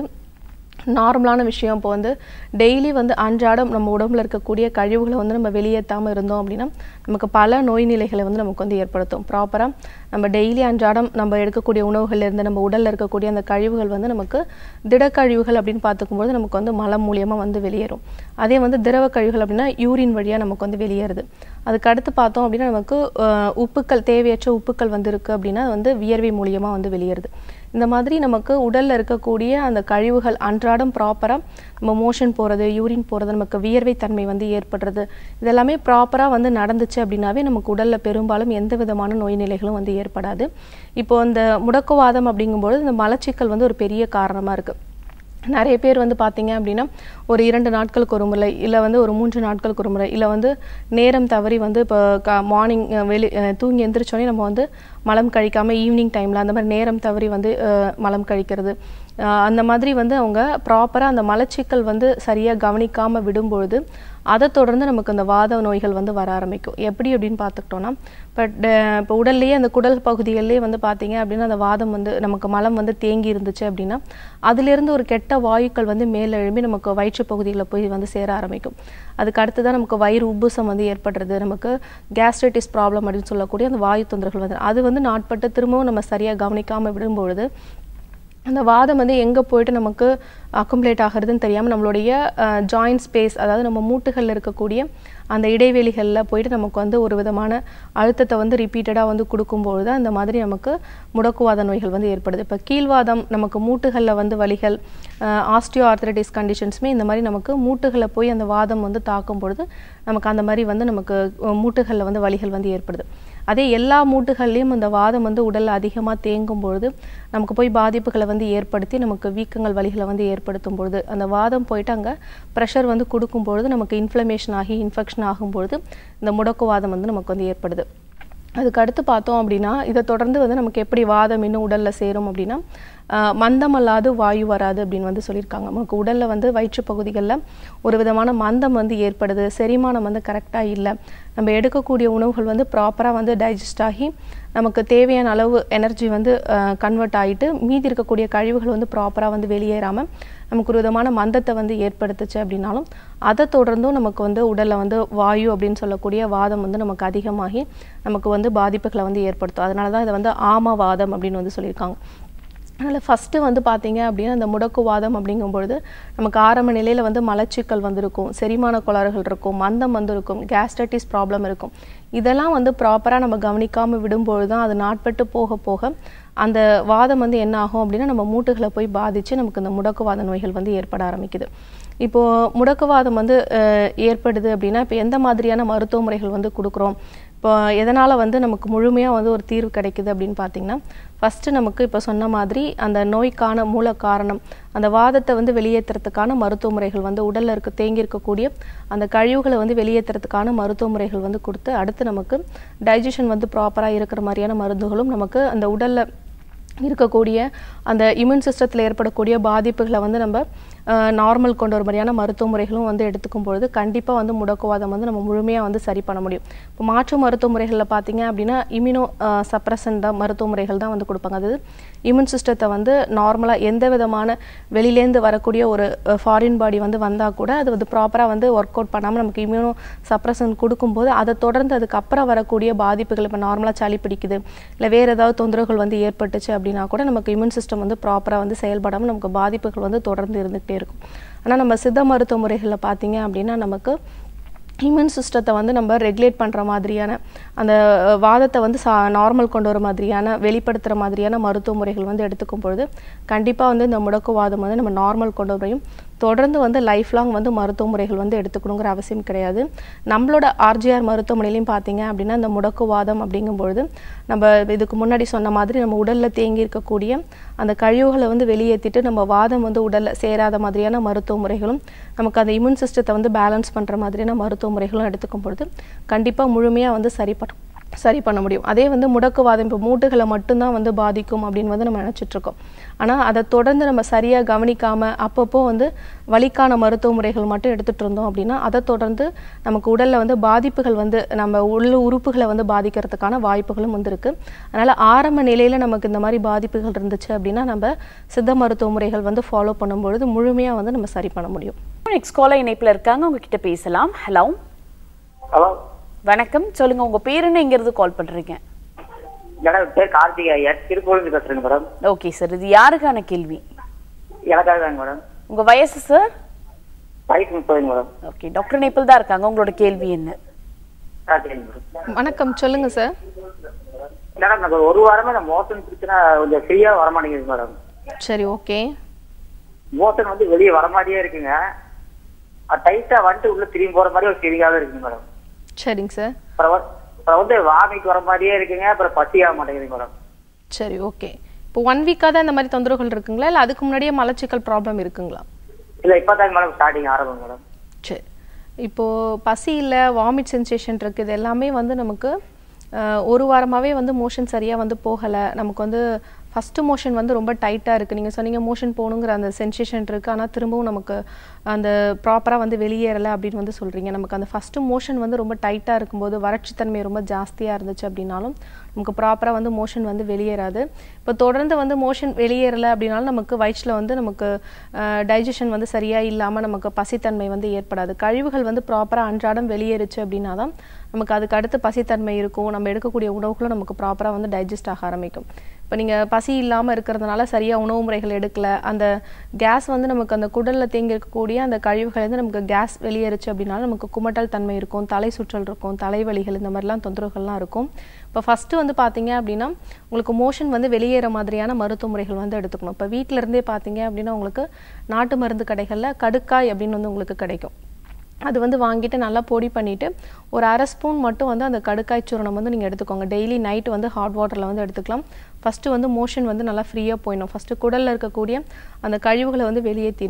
நார்மலான விஷயம் இப்போ வந்து டெய்லி வந்து அன்றாடம் நம்ம உடம்புல இருக்கக்கூடிய கழிவுகளை வந்து நம்ம வெளியேற்றாமல் இருந்தோம் அப்படின்னா நமக்கு பல நோய் நிலைகளை வந்து நமக்கு வந்து ஏற்படுத்தும் ப்ராப்பராக நம்ம டெய்லி அன்றாடம் நம்ம எடுக்கக்கூடிய உணவுகள்ல இருந்து நம்ம உடல்ல இருக்கக்கூடிய அந்த கழிவுகள் வந்து நமக்கு திடக்கழிவுகள் அப்படின்னு பார்த்துக்கும்போது நமக்கு வந்து மலம் மூலியமா வந்து வெளியேறும் அதே வந்து திரவ கழிவுகள் அப்படின்னா யூரின் வழியா நமக்கு வந்து வெளியேறுது அதுக்கு அடுத்து பார்த்தோம் அப்படின்னா நமக்கு அஹ், உப்புக்கள் தேவையற்ற உப்புக்கள் வந்து இருக்கு அப்படின்னா அது வந்து வியர்வை மூலியமா வந்து வெளியேறுது இந்த மாதிரி நமக்கு உடல்ல இருக்கக்கூடிய அந்த கழிவுகள் அன்றாடம் ப்ராப்பரா நம்ம மோஷன் போறது யூரின் போறது நமக்கு வியர்வை தன்மை வந்து ஏற்படுறது இதெல்லாமே ப்ராப்பரா வந்து நடந்துச்சு அப்படின்னாவே நமக்கு உடல்ல பெரும்பாலும் எந்த விதமான நோய் நிலைகளும் வந்து ஏற்படாது இப்போ இந்த முடக்குவாதம் அப்படிங்கும்போது இந்த மலச்சிக்கல் வந்து ஒரு பெரிய காரணமா இருக்கு நிறைய பேர் வந்து பார்த்தீங்க அப்படின்னா ஒரு இரண்டு நாட்களுக்கு ஒரு முறை இல்லை வந்து ஒரு மூன்று நாட்களுக்கு ஒரு முறை இல்லை வந்து நேரம் தவறி வந்து இப்போ க மார்னிங் வெளி அஹ் தூங்கி எந்திரிச்சோடனே நம்ம வந்து மலம் கழிக்காம ஈவினிங் டைமில் அந்த மாதிரி நேரம் தவறி வந்து அஹ், மலம் கழிக்கிறது அஹ், அந்த மாதிரி வந்து அவங்க ப்ராப்பராக அந்த மலச்சிக்கல் வந்து சரியாக கவனிக்காமல் விடும்பொழுது அதை தொடர்ந்து நமக்கு அந்த வாத நோய்கள் வந்து வர ஆரம்பிக்கும் எப்படி அப்படின்னு பார்த்துக்கிட்டோம்னா இப்போ இப்போ உடல்லையே அந்த குடல் பகுதிகளிலே வந்து பார்த்தீங்க அப்படின்னா அந்த வாதம் வந்து நமக்கு மலம் வந்து தேங்கி இருந்துச்சு அப்படின்னா அதிலிருந்து ஒரு கெட்ட வாயுக்கள் வந்து மேலே எழும்பி நமக்கு வயிற்று பகுதியில் போய் வந்து சேர ஆரம்பிக்கும் அதுக்கு அடுத்து தான் நமக்கு வயிறு உப்புசம் வந்து ஏற்படுறது நமக்கு கேஸ்ட்ரைட்டிஸ் ப்ராப்ளம் அப்படின்னு சொல்லக்கூடிய அந்த வாயு தொந்தரவுகள் வந்து அது வந்து நாட்பட்டு திரும்பவும் நம்ம சரியாக கவனிக்காமல் விடும்பொழுது அந்த வாதம் வந்து எங்கே போயிட்டு நமக்கு அக்குமுலேட் ஆகுறதுன்னு தெரியாமல் நம்மளுடைய ஜாயிண்ட் ஸ்பேஸ் அதாவது நம்ம மூட்டுகளில் இருக்கக்கூடிய அந்த இடைவெளிகளில் போயிட்டு நமக்கு வந்து ஒரு விதமான அழுத்தத்தை வந்து ரிப்பீட்டடாக வந்து கொடுக்கும்பொழுது அந்த மாதிரி நமக்கு முடக்குவாத நோய்கள் வந்து ஏற்படுது இப்போ கீழ்வாதம் நமக்கு மூட்டுகளில் வந்து வலிகள் ஆஸ்டியோ ஆர்த்தரைட்டிஸ் கண்டிஷன்ஸுமே இந்த மாதிரி நமக்கு மூட்டுகளை போய் அந்த வாதம் வந்து தாக்கும் பொழுது நமக்கு அந்த மாதிரி வந்து நமக்கு மூட்டுகளில் வந்து வலிகள் வந்து ஏற்படுது அதே எல்லா மூட்டுகள்லையும் அந்த வாதம் வந்து உடல்ல அதிகமாக தேங்கும் பொழுது நமக்கு போய் பாதிப்புகளை வந்து ஏற்படுத்தி நமக்கு வீக்கங்கள் வலிகளை வந்து ஏற்படுத்தும் பொழுது அந்த வாதம் போயிட்டு அங்கே ப்ரெஷர் வந்து கொடுக்கும் பொழுது நமக்கு இன்ஃப்ளமேஷன் ஆகி இன்ஃபெக்ஷன் ஆகும் பொழுது இந்த முடக்குவாதம் வந்து நமக்கு வந்து ஏற்படுது அதுக்கு அடுத்து பார்த்தோம் அப்படின்னா இதை தொடர்ந்து வந்து நமக்கு எப்படி வாதம் இன்னும் உடலில் சேரும் அப்படின்னா ஆஹ் மந்தமல்லாது வாயு வராது அப்படின்னு வந்து சொல்லியிருக்காங்க நமக்கு உடலில் வந்து வயிற்று பகுதிகளில் ஒரு விதமான மந்தம் வந்து ஏற்படுது செரிமானம் வந்து கரெக்டாக இல்லை நம்ம எடுக்கக்கூடிய உணவுகள் வந்து ப்ராப்பராக வந்து டைஜஸ்ட் ஆகி நமக்கு தேவையான அளவு எனர்ஜி வந்து கன்வெர்ட் ஆகிட்டு மீதி இருக்கக்கூடிய கழிவுகள் வந்து ப்ராப்பராக வந்து வெளியேறாமல் நமக்கு ஒரு விதமான மந்தத்தை வந்து ஏற்படுத்துச்சு அப்படின்னாலும் அதை தொடர்ந்தும் நமக்கு வந்து உடலில் வந்து வாயு அப்படின்னு சொல்லக்கூடிய வாதம் வந்து நமக்கு அதிகமாகி நமக்கு வந்து பாதிப்புகளை வந்து ஏற்படுத்தும் அதனால தான் இதை வந்து ஆமவாதம் அப்படின்னு வந்து சொல்லியிருக்காங்க அதனால் ஃபஸ்ட்டு வந்து பார்த்தீங்க அப்படின்னா இந்த முடக்குவாதம் அப்படிங்கும்பொழுது நமக்கு ஆரம்ப நிலையில் வந்து மலச்சிக்கல் வந்திருக்கும் செரிமான கோளாறுகள் இருக்கும் மந்தம் வந்திருக்கும் கேஸ்ட்ரைட்டிஸ் ப்ராப்ளம் இருக்கும் இதெல்லாம் வந்து ப்ராப்பராக நம்ம கவனிக்காமல் விடும்பொழுது தான் அது நாட்பட்டு போக போக அந்த வாதம் வந்து என்ன ஆகும் அப்படின்னா நம்ம மூட்டுகளை போய் பாதித்து நமக்கு இந்த முடக்குவாத நோய்கள் வந்து ஏற்பட ஆரம்பிக்குது இப்போது முடக்குவாதம் வந்து அஹ், ஏற்படுது அப்படின்னா இப்போ எந்த மாதிரியான மருத்துவ முறைகள் வந்து கொடுக்குறோம் இப்போ எதனால் வந்து நமக்கு முழுமையாக வந்து ஒரு தீர்வு கிடைக்குது அப்படின்னு பார்த்தீங்கன்னா ஃபஸ்ட்டு நமக்கு இப்போ சொன்ன மாதிரி அந்த நோய்க்கான மூல காரணம் அந்த வாதத்தை வந்து வெளியேற்றுறதுக்கான மருத்துவ முறைகள் வந்து உடலில் இருக்க தேங்கி இருக்கக்கூடிய அந்த கழிவுகளை வந்து வெளியேற்றுறதுக்கான மருத்துவ முறைகள் வந்து கொடுத்து அடுத்து நமக்கு டைஜஷன் வந்து ப்ராப்பராக இருக்கிற மாதிரியான மருந்துகளும் நமக்கு அந்த உடலில் இருக்கக்கூடிய அந்த இம்யூன் சிஸ்டத்தில் ஏற்படக்கூடிய பாதிப்புகளை வந்து நம்ம நார்மல் கொண்டு வர மாதிரியான மருத்துவ முறைகளும் வந்து எடுத்துக்கும் பொழுது கண்டிப்பாக வந்து முடக்குவாதம் வந்து நம்ம முழுமையாக வந்து சரி பண்ண முடியும் இப்போ மாற்று மருத்துவ முறைகளில் பார்த்தீங்க அப்படின்னா இம்யூனோ சப்ரசன் தான் மருத்துவ முறைகள் தான் வந்து கொடுப்பாங்க அதாவது இம்யூன் சிஸ்டத்தை வந்து நார்மலாக எந்த விதமான வெளியிலேருந்து வரக்கூடிய ஒரு ஃபாரின் பாடி வந்து வந்தால் கூட அது வந்து ப்ராப்பராக வந்து ஒர்க் அவுட் பண்ணாமல் நமக்கு இம்யூனோ சப்ரசன் கொடுக்கும்போது அதை தொடர்ந்து அதுக்கப்புறம் வரக்கூடிய பாதிப்புகள் இப்போ நார்மலாக சளி பிடிக்குது இல்லை வேறு ஏதாவது தொந்தரவுகள் வந்து ஏற்பட்டுச்சு அப்படின்னா கூட நமக்கு இம்யூன் சிஸ்டம் வந்து ப்ராப்பராக வந்து செயல்படாமல் நமக்கு பாதிப்புகள் வந்து தொடர்ந்து இருந்துகிட்டே இருக்கும் ஆனால் நம்ம சித்த மருத்துவ முறைகளில் பார்த்தீங்க அப்படின்னா நமக்கு இம்யூன் சிஸ்டத்தை வந்து நம்ம ரெகுலேட் பண்ணுற மாதிரியான அந்த அஹ், வாதத்தை வந்து சா நார்மல் கொண்டு வர மாதிரியான வெளிப்படுத்துகிற மாதிரியான மருத்துவ முறைகள் வந்து எடுத்துக்கும் பொழுது கண்டிப்பாக வந்து இந்த முடக்குவாதம் வந்து நம்ம நார்மல் கொண்டு வரையும் தொடர்ந்து வந்து லைஃப் லாங் வந்து மருத்துவ முறைகள் வந்து எடுத்துக்கணுங்கிற அவசியம் கிடையாது நம்மளோட ஆர்ஜிஆர் மருத்துவமனையிலையும் பார்த்தீங்க அப்படின்னா இந்த முடக்குவாதம் அப்படிங்கும்பொழுது நம்ம இதுக்கு முன்னாடி சொன்ன மாதிரி நம்ம உடலில் தேங்கி இருக்கக்கூடிய அந்த கழிவுகளை வந்து வெளியேற்றிட்டு நம்ம வாதம் வந்து உடலில் சேராத மாதிரியான மருத்துவ முறைகளும் நமக்கு அந்த இம்யூன் சிஸ்டத்தை வந்து பேலன்ஸ் பண்ணுற மாதிரியான மருத்துவ முறைகளும் எடுத்துக்கும் பொழுது கண்டிப்பாக முழுமையாக வந்து சரி பண்ண சரி பண்ண முடியும் அதே வந்து முடக்குவாதம் இப்போ மூட்டுகளை மட்டும்தான் வந்து பாதிக்கும் அப்படின்னு வந்து நம்ம நினைச்சிட்டு இருக்கோம் ஆனால் அதை தொடர்ந்து நம்ம சரியாக கவனிக்காமல் அப்பப்போ வந்து வலிக்கான மருத்துவ முறைகள் மட்டும் எடுத்துகிட்டு இருந்தோம் அப்படின்னா அதை தொடர்ந்து நமக்கு உடலில் வந்து பாதிப்புகள் வந்து நம்ம உள்ள உறுப்புகளை வந்து பாதிக்கிறதுக்கான வாய்ப்புகளும் வந்து இருக்கு அதனால் ஆரம்ப நிலையில் நமக்கு இந்த மாதிரி பாதிப்புகள் இருந்துச்சு அப்படின்னா நம்ம சித்த மருத்துவ முறைகள் வந்து ஃபாலோ பண்ணும்பொழுது முழுமையாக வந்து நம்ம சரி பண்ண முடியும் நெக்ஸ்ட் காலர் இணைப்புல இருக்காங்க உங்ககிட்ட பேசலாம் ஹலோ ஹலோ வணக்கம் சொல்லுங்க உங்க பேர் என்ன இங்க இருந்து கால் பண்றீங்க மேடம் பேர் கார்த்திகா ஐயர் திருப்பூர்லேருந்து பேசுறேங்க மேடம் ஓகே சார் இது யாருக்கான கேள்வி எனக்காக தாங்க மேடம் உங்க வயசு சார் வயசு முப்பதுங்க மேடம் ஓகே டாக்டர் நேபிள் தான் இருக்காங்க உங்களோட கேள்வி என்ன ஆ சரிங்க மேடம் வணக்கம் சொல்லுங்க சார் மேடம் எனக்கு ஒரு வாரமா இந்த மோஷன் பிரச்சனை கொஞ்சம் ஃப்ரீயா வர மாட்டேங்குது மேடம் சரி ஓகே மோஷன் வந்து வெளியே வர மாதிரியே இருக்குங்க அது டைட்டா வந்துட்டு உள்ள திரும்பி போற மாதிரி ஒரு ஃபீலிங்காவே இருக்குங்க மேடம் சரிங்க சார் அப்புறம் வந்து- அப்புறம் வந்து வாமிட் வர மாதிரியே இருக்குங்க அப்புறம் பசி ஆக மாட்டேங்குது மேடம் சரி ஓகே இப்போ ஒன் வீக்காக தான் இந்த மாதிரி தொந்தரவுகள் இருக்குங்களா இல்லை அதுக்கு முன்னாடியே மலச்சிக்கல் ப்ராப்ளம் இருக்குங்களா இல்ல இப்பதாங்க மேடம் ஸ்டார்டிங் ஆரம்பம் மேடம் சரி இப்போது பசி இல்லை வாமிட் சென்சேஷன் இருக்குது இது எல்லாமே வந்து நமக்கு அஹ், ஒரு வாரமாகவே வந்து மோஷன் சரியாக வந்து போகலை நமக்கு வந்து ஃபஸ்ட்டு மோஷன் வந்து ரொம்ப டைட்டாக இருக்குது நீங்கள் சொன்னீங்க மோஷன் போகணுங்கிற அந்த சென்சேஷன் இருக்குது ஆனால் திரும்பவும் நமக்கு அந்த ப்ராப்பராக வந்து வெளியேறலை அப்படின்னு வந்து சொல்கிறீங்க நமக்கு அந்த ஃபஸ்ட்டு மோஷன் வந்து ரொம்ப டைட்டாக இருக்கும்போது வறட்சித்தன்மை ரொம்ப ஜாஸ்தியாக இருந்துச்சு அப்படின்னாலும் நமக்கு ப்ராப்பராக வந்து மோஷன் வந்து வெளியேறாது இப்போ தொடர்ந்து வந்து மோஷன் வெளியேறலை அப்படின்னாலும் நமக்கு வயிற்றில் வந்து நமக்கு டைஜஷன் வந்து சரியாக இல்லாமல் நமக்கு பசித்தன்மை வந்து ஏற்படாது கழிவுகள் வந்து ப்ராப்பராக அன்றாடம் வெளியேறுச்சு அப்படின்னா தான் நமக்கு அதுக்கு அடுத்து பசித்தன்மை இருக்கும் நம்ம எடுக்கக்கூடிய உணவுகளும் நமக்கு ப்ராப்பராக வந்து டைஜஸ்ட் ஆக ஆரம்பிக்கும் இப்போ நீங்கள் பசி இல்லாமல் இருக்கிறதுனால சரியாக உணவு முறைகள் எடுக்கல அந்த கேஸ் வந்து நமக்கு அந்த குடலில் தேங்கி இருக்கக்கூடிய அந்த கழிவுகள் வந்து நமக்கு கேஸ் வெளியேறுச்சு அப்படின்னாலும் நமக்கு குமட்டல் தன்மை இருக்கும் தலை சுற்றல் இருக்கும் தலைவலிகள் இந்த மாதிரிலாம் தொந்தரவுகள்லாம் இருக்கும் இப்போ ஃபஸ்ட்டு வந்து பார்த்தீங்க அப்படின்னா உங்களுக்கு மோஷன் வந்து வெளியேற மாதிரியான மருத்துவ முறைகள் வந்து எடுத்துக்கணும் இப்போ வீட்டில இருந்தே பார்த்தீங்க அப்படின்னா உங்களுக்கு நாட்டு மருந்து கடைகளில் கடுக்காய் அப்படின்னு வந்து உங்களுக்கு கிடைக்கும் அது வந்து வாங்கிட்டு நல்லா பொடி பண்ணிவிட்டு ஒரு அரை ஸ்பூன் மட்டும் வந்து அந்த கடுக்காய் சூரணம் வந்து நீங்கள் எடுத்துக்கோங்க டெய்லி நைட் வந்து ஹாட் வாட்டரில் வந்து எடுத்துக்கலாம் ஃபஸ்ட்டு வந்து மோஷன் வந்து நல்லா ஃப்ரீயாக போயிடணும் ஃபஸ்ட்டு குடலில் இருக்கக்கூடிய அந்த கழிவுகளை வந்து வெளியேற்றிடணும்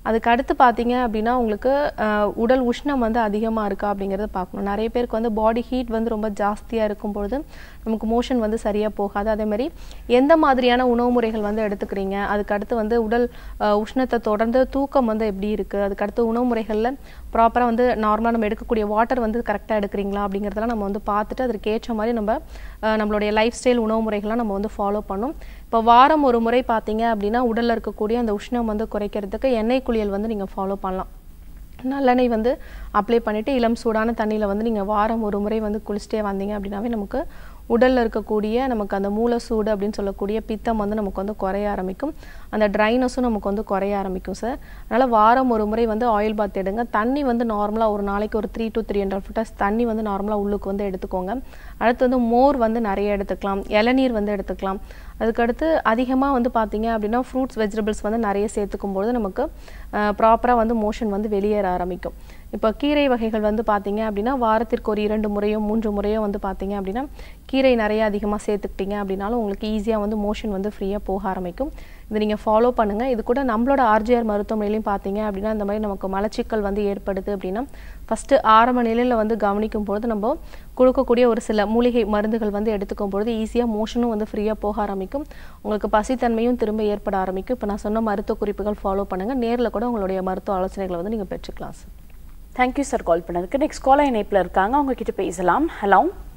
அதுக்கு அடுத்து பார்த்தீங்க அப்படின்னா உங்களுக்கு அஹ், உடல் உஷ்ணம் வந்து அதிகமாக இருக்கா அப்படிங்கிறத பார்க்கணும் நிறைய பேருக்கு வந்து பாடி ஹீட் வந்து ரொம்ப ஜாஸ்தியாக இருக்கும் பொழுது நமக்கு மோஷன் வந்து சரியாக போகாது அதே மாதிரி எந்த மாதிரியான உணவு முறைகள் வந்து எடுத்துக்கிறீங்க அதுக்கு அடுத்து வந்து உடல் அஹ், உஷ்ணத்தை தொடர்ந்து தூக்கம் வந்து எப்படி இருக்குது அதுக்கு அடுத்து உணவு முறைகளில் ப்ராப்பராக வந்து நார்மலாக நம்ம எடுக்கக்கூடிய வாட்டர் வந்து கரெக்டாக எடுக்கிறீங்களா அப்படிங்கிறதெல்லாம் நம்ம வந்து பார்த்துட்டு அதற்கு ஏற்ற மாதிரி நம்ம அஹ், நம்மளுடைய லைஃப் ஸ்டைல் உணவு முறைகள்லாம் நம்ம வந்து ஃபாலோ பண்ணணும் இப்போ வாரம் ஒரு முறை பார்த்தீங்க அப்படின்னா உடலில் இருக்கக்கூடிய அந்த உஷ்ணம் வந்து குறைக்கிறதுக்கு எண்ணெய் குளியல் வந்து நீங்கள் ஃபாலோ பண்ணலாம் நல்லெண்ணெய் வந்து அப்ளை பண்ணிவிட்டு இளம் சூடான தண்ணியில் வந்து நீங்கள் வாரம் ஒரு முறை வந்து குளிச்சுட்டே வந்தீங்க அப்படின்னாவே நமக்கு உடலில் இருக்கக்கூடிய நமக்கு அந்த மூல சூடு அப்படின்னு சொல்லக்கூடிய பித்தம் வந்து நமக்கு வந்து குறைய ஆரம்பிக்கும் அந்த ட்ரைனஸும் நமக்கு வந்து குறைய ஆரம்பிக்கும் சார் அதனால் வாரம் ஒரு முறை வந்து ஆயில் பாத் எடுங்க தண்ணி வந்து நார்மலாக ஒரு நாளைக்கு ஒரு three to three hundred litres தண்ணி வந்து நார்மலாக உள்ளுக்கு வந்து எடுத்துக்கோங்க அடுத்து வந்து மோர் வந்து நிறைய எடுத்துக்கலாம் இளநீர் வந்து எடுத்துக்கலாம் அதுக்கடுத்து அதிகமாக வந்து பார்த்தீங்க அப்படின்னா ஃப்ரூட்ஸ் வெஜிடபிள்ஸ் வந்து நிறைய சேர்த்துக்கும் பொழுது நமக்கு ப்ராப்பராக வந்து மோஷன் வந்து வெளியேற ஆரம்பிக்கும் இப்போ கீரை வகைகள் வந்து பார்த்தீங்க அப்படின்னா வாரத்திற்கு ஒரு இரண்டு முறையோ மூன்று முறையோ வந்து பார்த்தீங்க அப்படின்னா கீரை நிறைய அதிகமாக சேர்த்துக்கிட்டீங்க அப்படின்னாலும் உங்களுக்கு ஈஸியாக வந்து மோஷன் வந்து ஃப்ரீயாக போக ஆரம்பிக்கும் இது நீங்கள் ஃபாலோ பண்ணுங்கள் இது கூட நம்மளோட ஆர்ஜிஆர் மருத்துவமனையிலையும் பார்த்தீங்க அப்படின்னா இந்த மாதிரி நமக்கு மலச்சிக்கல் வந்து ஏற்படுது அப்படின்னா ஃபஸ்ட்டு ஆரம்ப நிலையில் வந்து கவனிக்கும் பொழுது நம்ம கொடுக்கக்கூடிய ஒரு சில மூலிகை மருந்துகள் வந்து எடுத்துக்கும் பொழுது ஈஸியாக மோஷனும் வந்து ஃப்ரீயாக போக ஆரம்பிக்கும் உங்களுக்கு பசித்தன்மையும் திரும்ப ஏற்பட ஆரம்பிக்கும் இப்போ நான் சொன்ன மருத்துவ குறிப்புகள் ஃபாலோ பண்ணுங்கள் நேரில் கூட உங்களுடைய மருத்துவ ஆலோசனைகளை வந்து நீங்கள் பெற்றுக்கலாம் சார் தேங்க்யூ சார் கால் பண்ணதுக்கு நெக்ஸ்ட் காலர் இணைப்பில் இருக்காங்க அவங்க கிட்ட பேசலாம் ஹலோ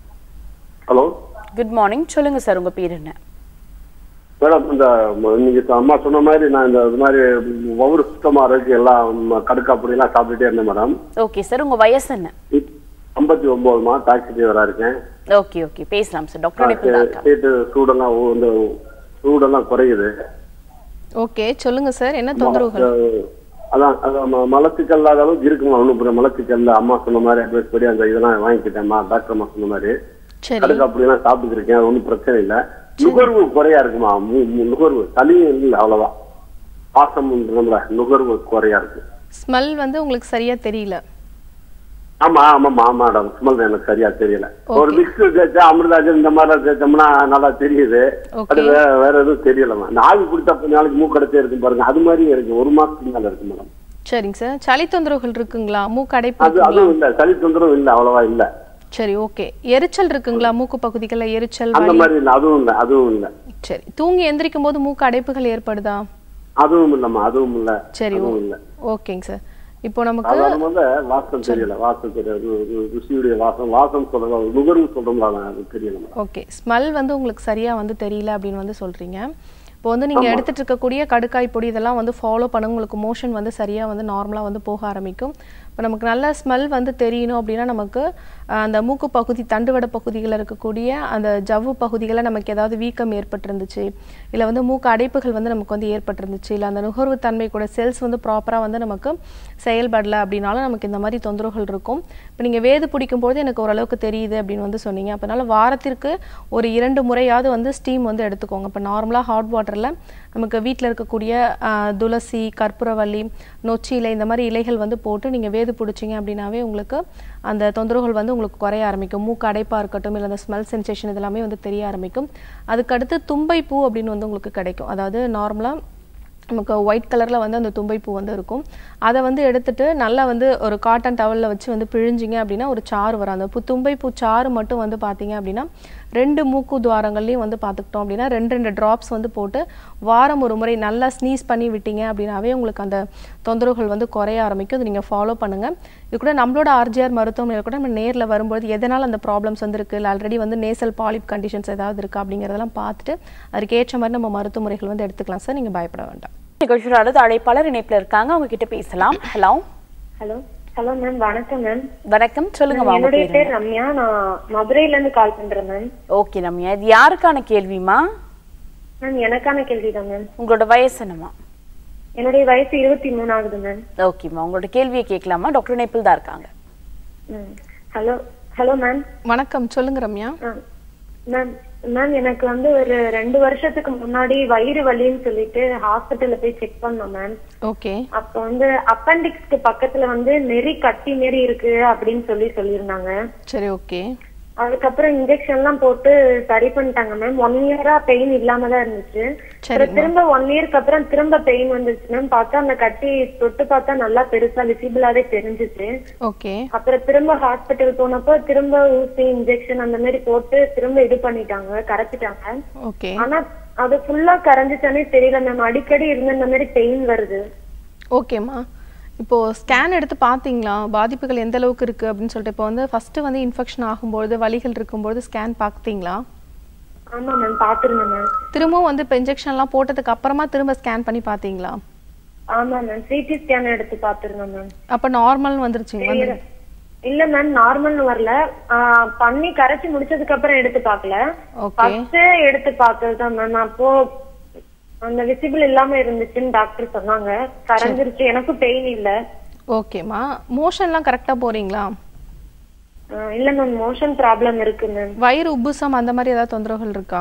ஹலோ குட் மார்னிங் சொல்லுங்க சார் உங்க பேர் என்ன மேடம் இந்த ம- நீங்க இப்ப அம்மா சொன்ன மாதிரி நான் இந்த இது மாதிரி ஒவ்வொரு சுத்தமா இருக்கு எல்லாம் ம, கடுக்கா பொடியெல்லாம் சாப்பிட்டுட்டே இருந்தேன் மேடம் ஓகே சார் உங்க வயசு என்ன ஐம்பத்தி ஒன்பதுமா டாக்ஸி டிரைவரா இருக்கேன் ஓகே ஓகே பேசலாம் சார் டாக்டர் இணைப்பில் தான் இருக்காங்க சீட்டு சூடெல்லாம் ஓ- இந்த சூடெல்லாம் குறையுது ஓகே சொல்லுங்க சார் என்ன தொந்தரவுகள் அஹ், அதான் அதான் ம- மலச்சிக்கல் இல்லாத அளவுக்கு இருக்குமா ஒன்றும் மலச்சிக்கல் அம்மா சொன்ன மாதிரி அட்வைஸ் படி அந்த இதெல்லாம் வாங்கிக்கிட்டேன்மா டாக்டர் அம்மா சொன்ன மாதிரி சரி கடுக்கா பொடியெல்லாம் சாப்பிட்டுட்டு இருக்கேன் அது ஒன்றும் பிரச்சனை இல்லை நுகர்வு குறையா இருக்குமா மு- மு- நுகர்வு சளியும் இல்லை அவ்வளவா வாசம் நம்மள நுகர்வு குறையா இருக்கு ஸ்மெல் வந்து உங்களுக்கு சரியா தெரியல ஆமா ஆமாமா மேடம் ஸ்மெல் எனக்கு சரியா தெரியல Okay. ஒரு மிக்ஸ் தேய்ச்சா அமிர்தாஜன் இந்த மாதிரி தேய்ச்சோம்னா நல்லா தெரியுது Okay. அது வேற வேற எதுவும் தெரியலமா இந்த ஆவி குடிச்சா கொஞ்ச நாளைக்கு மூக்கடைச்சே இருக்கும் பாருங்க அது மாதிரி இருக்கு ஒரு மாசத்துக்கு மேல இருக்கு மேடம் சரிங்க சார் சளி தொந்தரவுகள் இருக்குங்களா மூக்கு அடைப்பு அது இருக்குங்களா அதுவும் இல்ல சளி தொந்தரவும் இல்ல அவ்வளவா இல்ல சரி ஓகே எரிச்சல் இருக்குங்களா மூக்கு பகுதிகளில் எரிச்சல் அந்த வலி மாதிரி இல்ல அதுவும் இல்ல அதுவும் இல்ல சரி தூங்கி எந்திரிக்கும் போது மூக்கு அடைப்புகள் ஏற்படுதா அதுவும் இல்லம்மா அதுவும் இல்ல சரி அதுவும் இல்ல ஓகேங்க சார் இப்போ நமக்கு சாதாரணமாக வாசம் தெரியல வாசம் தெரியல ரு- ரு- ருசியுடைய வாசம் வாசம் சொல்றோம் நுகர்வு சொல்றோம்ல அது தெரியல ஓகே ஸ்மெல் வந்து உங்களுக்கு சரியா வந்து தெரியல அப்படின்னு வந்து சொல்றீங்க இப்போ வந்து நீங்க எடுத்துட்டு இருக்கக்கூடிய கடுக்காய் பொடி இதெல்லாம் வந்து ஃபாலோ பண்ணுங்க உங்களுக்கு மோஷன் வந்து சரியா வந்து நார்மலா வந்து போக ஆரம்பிக்கும் இப்போ நமக்கு நல்ல ஸ்மெல் வந்து தெரியணும் அப்படின்னா நமக்கு அஹ், அந்த மூக்கு பகுதி தண்டுவட பகுதிகளில் இருக்கக்கூடிய அந்த ஜவ்வு பகுதிகளில் நமக்கு ஏதாவது வீக்கம் ஏற்பட்டிருந்துச்சு இல்லை வந்து மூக்கு அடைப்புகள் வந்து நமக்கு வந்து ஏற்பட்டிருந்துச்சு இல்லை அந்த நுகர்வு தன்மை கூட செல்ஸ் வந்து ப்ராப்பராக வந்து நமக்கு செயல்படல அப்படின்னாலும் நமக்கு இந்த மாதிரி தொந்தரவுகள் இருக்கும் இப்போ நீங்கள் வேது பிடிக்கும்போது எனக்கு ஓரளவுக்கு தெரியுது அப்படின்னு வந்து சொன்னீங்க அப்போனால வாரத்திற்கு ஒரு இரண்டு முறையாவது வந்து ஸ்டீம் வந்து எடுத்துக்கோங்க இப்போ நார்மலாக ஹாட் வாட்டரில் நமக்கு வீட்டில் இருக்கக்கூடிய ஆஹ், துளசி கற்பூரவள்ளி நொச்சி இலை இந்த மாதிரி இலைகள் வந்து போட்டு நீங்கள் வேது பிடிச்சிங்க அப்படின்னாவே உங்களுக்கு அந்த தொந்தரவுகள் வந்து உங்களுக்கு குறைய ஆரம்பிக்கும் மூக்கு அடைப்பாக இருக்கட்டும் இல்லை அந்த ஸ்மெல் சென்சேஷன் இதெல்லாமே வந்து தெரிய ஆரம்பிக்கும் அதுக்கடுத்து தும்பை பூ அப்படின்னு வந்து உங்களுக்கு கிடைக்கும் அதாவது நார்மலாக நமக்கு ஒயிட் கலரில் வந்து அந்த தும்பைப்பூ வந்து இருக்கும் அதை வந்து எடுத்துட்டு நல்லா வந்து ஒரு காட்டன் டவலில் வச்சு வந்து பிழிஞ்சிங்க அப்படின்னா ஒரு சாறு வரும் அந்த பு தும்பைப்பூ சாறு மட்டும் வந்து பார்த்தீங்க அப்படின்னா ரெண்டு மூக்கு துவாரங்கள்லையும் வந்து பார்த்துக்கிட்டோம் அப்படின்னா ரெண்டு ரெண்டு ட்ராப்ஸ் வந்து போட்டு வாரம் ஒரு முறை நல்லா ஸ்னீஸ் பண்ணி விட்டீங்க அப்படின்னாவே உங்களுக்கு அந்த தொந்தரவுகள் வந்து குறைய ஆரம்பிக்கும் இது நீங்கள் ஃபாலோ பண்ணுங்கள் இது கூட நம்மளோட ஆர்ஜிஆர் மருத்துவமனையில் கூட நம்ம நேரில் வரும்போது எதனால் அந்த ப்ராப்ளம்ஸ் வந்து இருக்குது இல்லை ஆல்ரெடி வந்து நேசல் பாலிப் கண்டிஷன்ஸ் ஏதாவது இருக்கா அப்படிங்கிறதெல்லாம் பார்த்துட்டு அதுக்கு ஏற்ற மாதிரி நம்ம மருத்துவ முறைகள் வந்து எடுத்துக்கலாம் சார் நீங்கள் பயப்பட வேண்டாம் நிகழ்ச்சியோட அடுத்த அழைப்பாளர் இணைப்புல இருக்காங்க அவங்க கிட்ட பேசலாம் ஹலோ ஹலோ ஹலோ மேம் வணக்கம் மேம் வணக்கம் சொல்லுங்க உங்க என்னுடைய பேரு பேர் ரம்யா நான் மதுரையில இருந்து கால் பண்றேன் மேம் ஓகே ரம்யா இது யாருக்கான கேள்விமா மேம் எனக்கான கேள்விதான் மேம் உங்களோட வயசு என்னமா என்னுடைய வயசு இருபத்தி மூணு ஆகுது மேம் ஓகேம்மா உங்களோட கேள்வியை கேட்கலாமா டாக்டர் இணைப்பில் தான் இருக்காங்க ம் ஹலோ ஹலோ மேம் வணக்கம் சொல்லுங்க ரம்யா மேம் மேம் எனக்கு வந்து ஒரு ரெண்டு வருஷத்துக்கு முன்னாடி வயிறு வலின்னு சொல்லிட்டு ஹாஸ்பிட்டல்ல போய் செக் பண்ணோம் மேம் ஓகே அப்ப வந்து அப்பெண்டிக்ஸ்க்கு பக்கத்துல வந்து நெறி கட்டி மாரி இருக்கு அப்படின்னு சொல்லி சொல்லியிருந்தாங்க சரி ஓகே அதுக்கப்புறம் இன்ஜெக்ஷன் எல்லாம் போட்டு சரி பண்ணிட்டாங்க மேம் ஒன் இயரா பெயின் இல்லாம தான் இருந்துச்சு அப்புறம் திரும்ப ஒன் இயர்க்கு அப்புறம் திரும்ப பெயின் வந்துச்சு மேம் பார்த்தா அந்த கட்டி தொட்டு பார்த்தா நல்லா பெருசா விசிபிளாவே தெரிஞ்சுச்சு ஓகே அப்புறம் திரும்ப ஹாஸ்பிட்டல் போனப்போ திரும்ப ஊசி இன்ஜெக்ஷன் அந்த மாதிரி போட்டு திரும்ப இது பண்ணிட்டாங்க கரைச்சிட்டாங்க ஓகே ஆனா அது ஃபுல்லா கரைஞ்சிச்சானே தெரியல மேம் அடிக்கடி இருந்த இந்த மாதிரி பெயின் வருது ஓகேம்மா இப்போ ஸ்கேன் எடுத்து பார்த்தீங்களா பாதிப்புகள் எந்த அளவுக்கு இருக்கு அப்படின்னு சொல்லிட்டு இப்போ வந்து ஃபர்ஸ்ட் வந்து இன்ஃபெக்ஷன் ஆகும்பொழுது வலிகள் இருக்கும்பொழுது ஸ்கேன் பார்த்தீங்களா ஆமா மேம் பாத்துருந்தேன் மேம் திரும்பவும் வந்து இப்போ இன்ஜெக்ஷன்லாம் போட்டதுக்கு அப்புறமா திரும்ப ஸ்கேன் பண்ணி பார்த்தீங்களா ஆமா மேம் சிடி ஸ்கேன் எடுத்து பாத்துருந்தேன் மேம் அப்போ நார்மல் வந்துருச்சுங்களா இல்ல மேம் நார்மல்னு வரல ஆஹ் பண்ணி கரைச்சு முடிச்சதுக்கு அப்புறம் எடுத்து பார்க்கல ஓகே ஃபர்ஸ்ட் எடுத்து பார்த்ததுதான் மேம் அப்போ அந்த விசிபிள் இல்லாம இருந்துச்சுன்னு டாக்டர் சொன்னாங்க கரைஞ்சிருச்சு எனக்கு பெயின் இல்ல ஓகேம்மா மோஷன்லாம் கரெக்டாக போறீங்களா ஆஹ் இல்ல மேம் மோஷன் ப்ராப்ளம் இருக்கு மேம் வயிறு உப்புசம் அந்த மாதிரி ஏதாவது தொந்தரவுகள் இருக்கா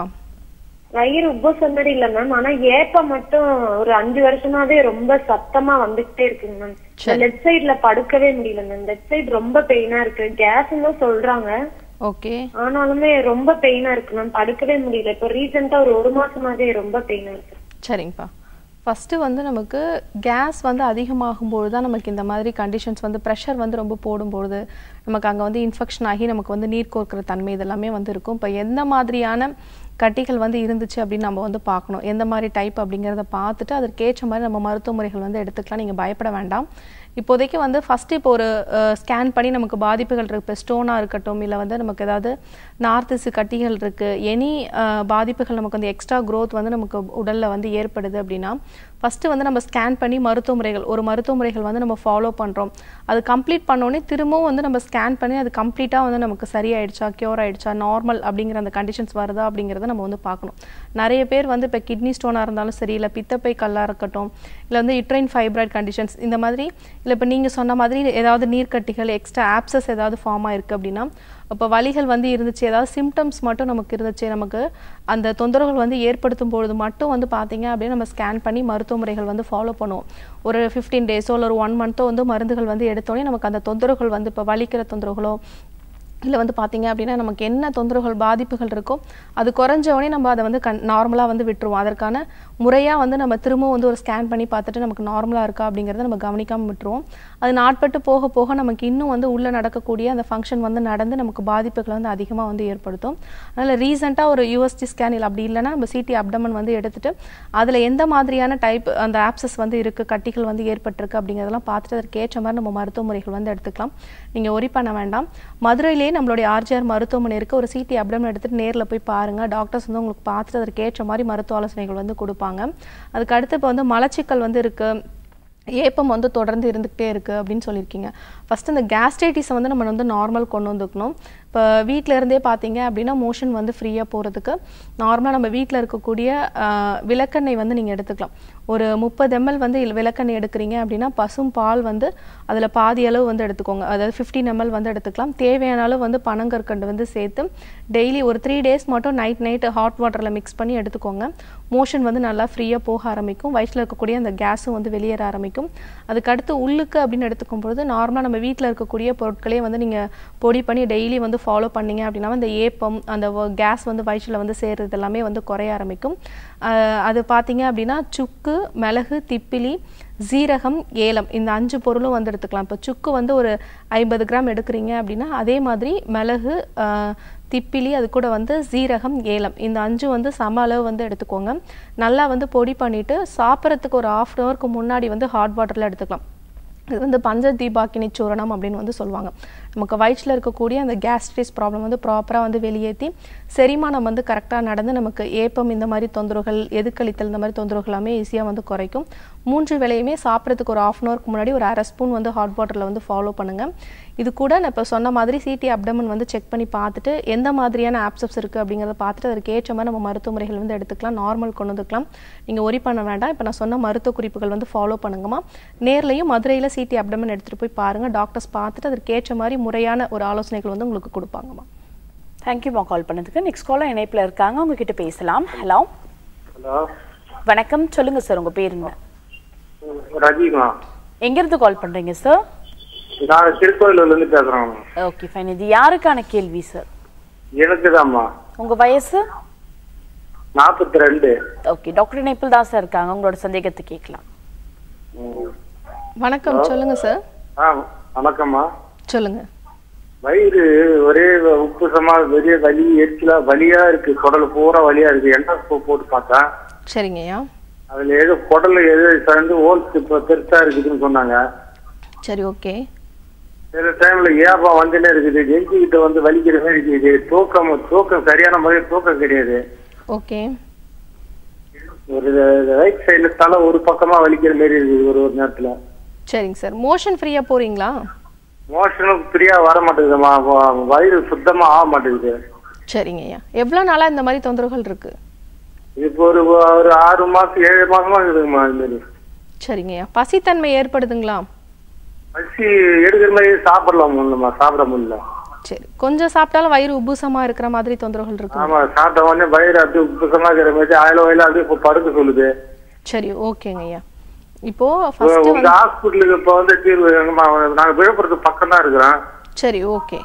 வயிறு உப்பசம் மாதிரி இல்ல மேம் ஆனா ஏப்பம் மட்டும் ஒரு அஞ்சு வருஷமாவே ரொம்ப சத்தமா வந்துகிட்டே இருக்குங்க மேம் லெஃப்ட் சைடுல படுக்கவே முடியல மேம் லெஃப்ட் சைடு ரொம்ப பெயினா இருக்கு கேஸ் தான் சொல்றாங்க ஓகே ஆனாலுமே ரொம்ப பெயினா இருக்கு மேம் படுக்கவே முடியல இப்போ ரீசெண்டா ஒரு ஒரு மாசமாவே ரொம்ப பெயினா இருக்கு சரிங்கப்பா ஃபஸ்ட்டு வந்து நமக்கு கேஸ் வந்து அதிகமாகும்போது தான் நமக்கு இந்த மாதிரி கண்டிஷன்ஸ் வந்து ப்ரெஷர் வந்து ரொம்ப போடும்பொழுது நமக்கு அங்கே வந்து இன்ஃபெக்ஷன் ஆகி நமக்கு வந்து நீர் கோர்க்கிற தன்மை இதெல்லாமே வந்து இருக்கும் இப்போ எந்த மாதிரியான கட்டிகள் வந்து இருந்துச்சு அப்படின்னு நம்ம வந்து பார்க்கணும் எந்த மாதிரி டைப் அப்படிங்கிறத பார்த்துட்டு அதற்கேற்ற மாதிரி நம்ம மருத்துவ முறைகள் வந்து எடுத்துக்கலாம் நீங்கள் பயப்பட வேண்டாம் இப்போதைக்கு வந்து ஃபஸ்ட்டு இப்போ ஒரு ஸ்கேன் பண்ணி நமக்கு பாதிப்புகள் இருக்கு இப்போ ஸ்டோனாக இருக்கட்டும் இல்லை வந்து நமக்கு ஏதாவது நார்த்திசு கட்டிகள் இருக்குது எனி பாதிப்புகள் நமக்கு வந்து எக்ஸ்ட்ரா growth வந்து நமக்கு உடலில் வந்து ஏற்படுது அப்படின்னா ஃபஸ்ட்டு வந்து நம்ம ஸ்கேன் பண்ணி மருத்துவ முறைகள் ஒரு மருத்துவ முறைகள் வந்து நம்ம ஃபாலோ பண்ணுறோம் அது கம்ப்ளீட் பண்ணோடனே திரும்பவும் வந்து நம்ம ஸ்கேன் பண்ணி அது கம்ப்ளீட்டாக வந்து நமக்கு சரியாயிடுச்சா க்யூர் ஆயிடுச்சா நார்மல் அப்படிங்கிற அந்த கண்டிஷன்ஸ் வருதா அப்படிங்கிறத நம்ம வந்து பார்க்கணும் நிறைய பேர் வந்து இப்போ கிட்னி ஸ்டோனாக இருந்தாலும் சரி இல்லை பித்தப்பை கல்லாக இருக்கட்டும் இல்லை வந்து இட்ரைன் ஃபைப்ராய்ட் கண்டிஷன்ஸ் இந்த மாதிரி இல்லை இப்போ நீங்கள் சொன்ன மாதிரி ஏதாவது நீர்க்கட்டிகள் எக்ஸ்ட்ரா ஆப்சஸ் ஏதாவது ஃபார்ம் ஆயிருக்கு அப்படின்னா இப்போ வலிகள் வந்து இருந்துச்சு ஏதாவது சிம்டம்ஸ் மட்டும் நமக்கு இருந்துச்சு நமக்கு அந்த தொந்தரவுகள் வந்து ஏற்படுத்தும் பொழுது மட்டும் வந்து பார்த்தீங்க அப்படின்னா நம்ம ஸ்கேன் பண்ணி மருத்துவ முறைகள் வந்து ஃபாலோ பண்ணுவோம் ஒரு ஃபிஃப்டீன் டேஸோ இல்லை ஒரு ஒன் மந்த்தோ வந்து மருந்துகள் வந்து எடுத்தோடனே நமக்கு அந்த தொந்தரவுகள் வந்து இப்போ வலிக்கிற தொந்தரவுகளோ இல்லை வந்து பார்த்தீங்க அப்படின்னா நமக்கு என்ன தொந்தரவுகள் பாதிப்புகள் இருக்கோ அது குறைஞ்ச உடனே நம்ம அதை வந்து கண் நார்மலாக வந்து விட்டுருவோம் அதற்கான முறையாக வந்து நம்ம திரும்பவும் வந்து ஒரு ஸ்கேன் பண்ணி பார்த்துட்டு நமக்கு நார்மலாக இருக்கா அப்படிங்கிறத நம்ம கவனிக்காமல் விட்டுருவோம் அது நாட்பட்டு போக போக நமக்கு இன்னும் வந்து உள்ளே நடக்கக்கூடிய அந்த ஃபங்க்ஷன் வந்து நடந்து நமக்கு பாதிப்புகளை வந்து அதிகமாக வந்து ஏற்படுத்தும் அதனால் ரீசெண்டாக ஒரு யூஎஸ்டி ஸ்கேன் இல்லை அப்படி இல்லைன்னா நம்ம சிடி அப்டமன் வந்து எடுத்துட்டு அதில் எந்த மாதிரியான டைப் அந்த ஆப்சஸ் வந்து இருக்குது கட்டிகள் வந்து ஏற்பட்டிருக்கு அப்படிங்கிறதெல்லாம் பார்த்துட்டு அதற்கு ஏற்ற மாதிரி நம்ம மருத்துவ முறைகள் வந்து எடுத்துக்கலாம் நீங்கள் ஒரி பண்ண வேண்டாம் மதுரையிலேயே நம்மளுடைய ஆர்ஜிஆர் மருத்துவமனை இருக்குது ஒரு சிடி அப்டமன் எடுத்துட்டு நேரில் போய் பாருங்கள் டாக்டர்ஸ் வந்து உங்களுக்கு பார்த்துட்டு அதற்கு ஏற்ற மாதிரி மருத்துவ ஆலோசனைகள் வந்து கொடுப்பாங்க அதுக்கு அடுத்து இப்போ வந்து மலச்சிக்கல் வந்து இருக்குது ஏப்பம் வந்து தொடர்ந்து இருந்துக்கிட்டே இருக்குது அப்படின்னு சொல்லியிருக்கீங்க ஃபஸ்ட்டு இந்த கேஸ்ட்ரைட்டிஸை வந்து நம்ம வந்து நார்மல் கொண்டு வந்துக்கணும் இப்போ வீட்டில் இருந்தே பார்த்தீங்க அப்படின்னா மோஷன் வந்து ஃப்ரீயாக போகிறதுக்கு நார்மலாக நம்ம வீட்டில் இருக்கக்கூடிய ஆஹ், விளக்கெண்ணெய் வந்து நீங்கள் எடுத்துக்கலாம் ஒரு முப்பது எம்எல் வந்து இல் விளக்கெண்ணெய் எடுக்கிறீங்க அப்படின்னா பசும் பால் வந்து அதில் பாதி அளவு வந்து எடுத்துக்கோங்க அதாவது ஃபிஃப்டீன் எம்எல் வந்து எடுத்துக்கலாம் தேவையான அளவு வந்து பனங்கற்கண்டு வந்து சேர்த்து டெய்லி ஒரு த்ரீ டேஸ் மட்டும் நைட் நைட் ஹாட் வாட்டரில் மிக்ஸ் பண்ணி எடுத்துக்கோங்க மோஷன் வந்து நல்லா ஃப்ரீயாக போக ஆரம்பிக்கும் வயிற்றில் இருக்கக்கூடிய அந்த கேஸும் வந்து வெளியேற ஆரம்பிக்கும் அதுக்கு அடுத்து உள்ளுக்கு அப்படின்னு எடுத்துக்கும் பொழுது நார்மலாக நம்ம வீட்டில் இருக்கக்கூடிய பொருட்களே வந்து நீங்கள் பொடி பண்ணி டெய்லி வந்து ஃபாலோ பண்ணீங்க அப்படின்னா இந்த ஏப்பம் அந்த கேஸ் வந்து வயிற்றில் வந்து சேர்றது எல்லாமே வந்து குறைய ஆரம்பிக்கும் ஆஹ் அது பார்த்தீங்க அப்படின்னா சுக்கு மிளகு திப்பிலி சீரகம் ஏலம் இந்த அஞ்சு பொருளும் வந்து எடுத்துக்கலாம் இப்போ சுக்கு வந்து ஒரு ஐம்பது கிராம் எடுக்கிறீங்க அப்படின்னா அதே மாதிரி மிளகு ஆஹ் திப்பிலி அது கூட வந்து சீரகம் ஏலம் இந்த அஞ்சு வந்து சம அளவு வந்து எடுத்துக்கோங்க நல்லா வந்து பொடி பண்ணிட்டு சாப்பிட்றதுக்கு ஒரு ஆஃப் அன் ஹவருக்கு முன்னாடி வந்து ஹாட் வாட்டரில் எடுத்துக்கலாம் இது வந்து பஞ்ச தீபாக்கினி சூரணம் அப்படின்னு வந்து சொல்லுவாங்க நமக்கு வயிற்றில் இருக்கக்கூடிய அந்த கேஸ்ட்ரிஸ் ப்ராப்ளம் வந்து ப்ராப்பராக வந்து வெளியேற்றி செரிமானம் வந்து கரெக்டாக நடந்து நமக்கு ஏப்பம் இந்த மாதிரி தொந்தரவுகள் எதுக்களித்தல் இந்த மாதிரி தொந்தரவுகள் எல்லாமே ஈஸியாக வந்து குறைக்கும் மூன்று வேளையுமே சாப்பிட்றதுக்கு ஒரு ஆஃப் அன் ஹவருக்கு முன்னாடி ஒரு அரை ஸ்பூன் வந்து ஹாட் வாட்டரில் வந்து ஃபாலோ பண்ணுங்கள் இது கூட நான் இப்போ சொன்ன மாதிரி சிடி அப்டமன் வந்து செக் பண்ணி பார்த்துட்டு எந்த மாதிரியான ஆப்சப்ஸ் இருக்குது அப்படிங்கிறத பார்த்துட்டு அதற்கு ஏற்ற மாதிரி நம்ம மருத்துவ முறைகள் வந்து எடுத்துக்கலாம் நார்மல் கொண்டு வந்துக்கலாம் நீங்கள் ஒரி பண்ண வேண்டாம் இப்போ நான் சொன்ன மருத்துவ குறிப்புகள் வந்து ஃபாலோ பண்ணுங்கம்மா நேர்லையும் மதுரையில் சிடி அப்டமன் எடுத்துகிட்டு போய் பாருங்கள் டாக்டர்ஸ் பார்த்துட்டு அதற்கு ஏற்ற மாதிரி முறையான ஒரு ஆலோசனைகள் வந்து உங்களுக்கு கொடுப்பாங்கம்மா தேங்க்யூமா கால் பண்ணதுக்கு நெக்ஸ்ட் காலர் இணைப்பில் இருக்காங்க உங்ககிட்ட பேசலாம் ஹலோ ஹலோ வணக்கம் சொல்லுங்க சார் உங்க பேர் என்ன ரஜிமா எங்கிருந்து கால் பண்றீங்க சார் நான் திருக்கோயிலூர்ல இருந்து பேசுறேன் ஓகே ஃபைன் இது யாருக்கான கேள்வி சார் எனக்குதாம்மா உங்க வயசு நாற்பத்தி ரெண்டு ஓகே டாக்டர் இணைப்பில் தான் சார் இருக்காங்க உங்களோட சந்தேகத்தை கேட்கலாம் வணக்கம் சொல்லுங்க சார் ஆ வணக்கம்மா சொல்லுங்க வயிறு ஒரே உப்புசமா பெரிய வலி எரிச்சலா வலியா இருக்கு குடல் பூரா வலியா இருக்கு எண்டோஸ்கோப் போட்டு பார்த்தா சரிங்கய்யா அதுல ஏதோ குடல்ல ஏதோ சேர்ந்து ஹோல்ஸ் இப்ப பெருசா இருக்குதுன்னு சொன்னாங்க சரி ஓகே சில டைம்ல ஏப்பா வந்துட்டே இருக்குது நெஞ்சுக்கிட்ட வந்து வலிக்கிற மாதிரி இருக்குது தூக்கம் தூக்கம் சரியான முறையில் தூக்கம் கிடையாது ஓகே ஒரு ரைட் சைடுல தலை ஒரு பக்கமா வலிக்கிற மாதிரி இருக்குது ஒரு ஒரு நேரத்துல சரிங்க சார் மோஷன் ஃப்ரீயாக போகிறீங்களா மோஷனும் ஃப்ரீயா வர மாட்டேங்குதுமா வ- வயிறு சுத்தமா ஆக மாட்டேங்குது சரிங்கய்யா எவ்வளோ நாளாக இந்த மாதிரி தொந்தரவுகள் இருக்குது இப்போ ஒரு ஒரு ஆறு மாசம் ஏழு மாசமா இருக்குதுங்கம்மா இது மாதிரி சரிங்கய்யா பசித்தன்மை ஏற்படுதுங்களா பசி எடுக்கிற மாதிரி சாப்பிடலாம் முடியலம்மா சாப்பிட முடியல சரி கொஞ்சம் சாப்பிட்டாலும் வயிறு உப்புசமாக இருக்கிற மாதிரி தொந்தரவுகள் இருக்கு ஆமா சாப்பிட்ட உடனே வயிறு அப்படியே உப்புசமா இருக்கிற மாதிரி ஆயில வயல அப்படியே இப்போ படுக்க சொல்லுது சரி ஓகேங்க ஐயா இப்போ ஃபர்ஸ்ட் உங்க ஹாஸ்பிட்டலுக்கு இப்போ வந்து தீர்வு எங்கம்மா நாங்க விழுப்புரத்து பக்கம் தான் இருக்கிறோம் சரி ஓகே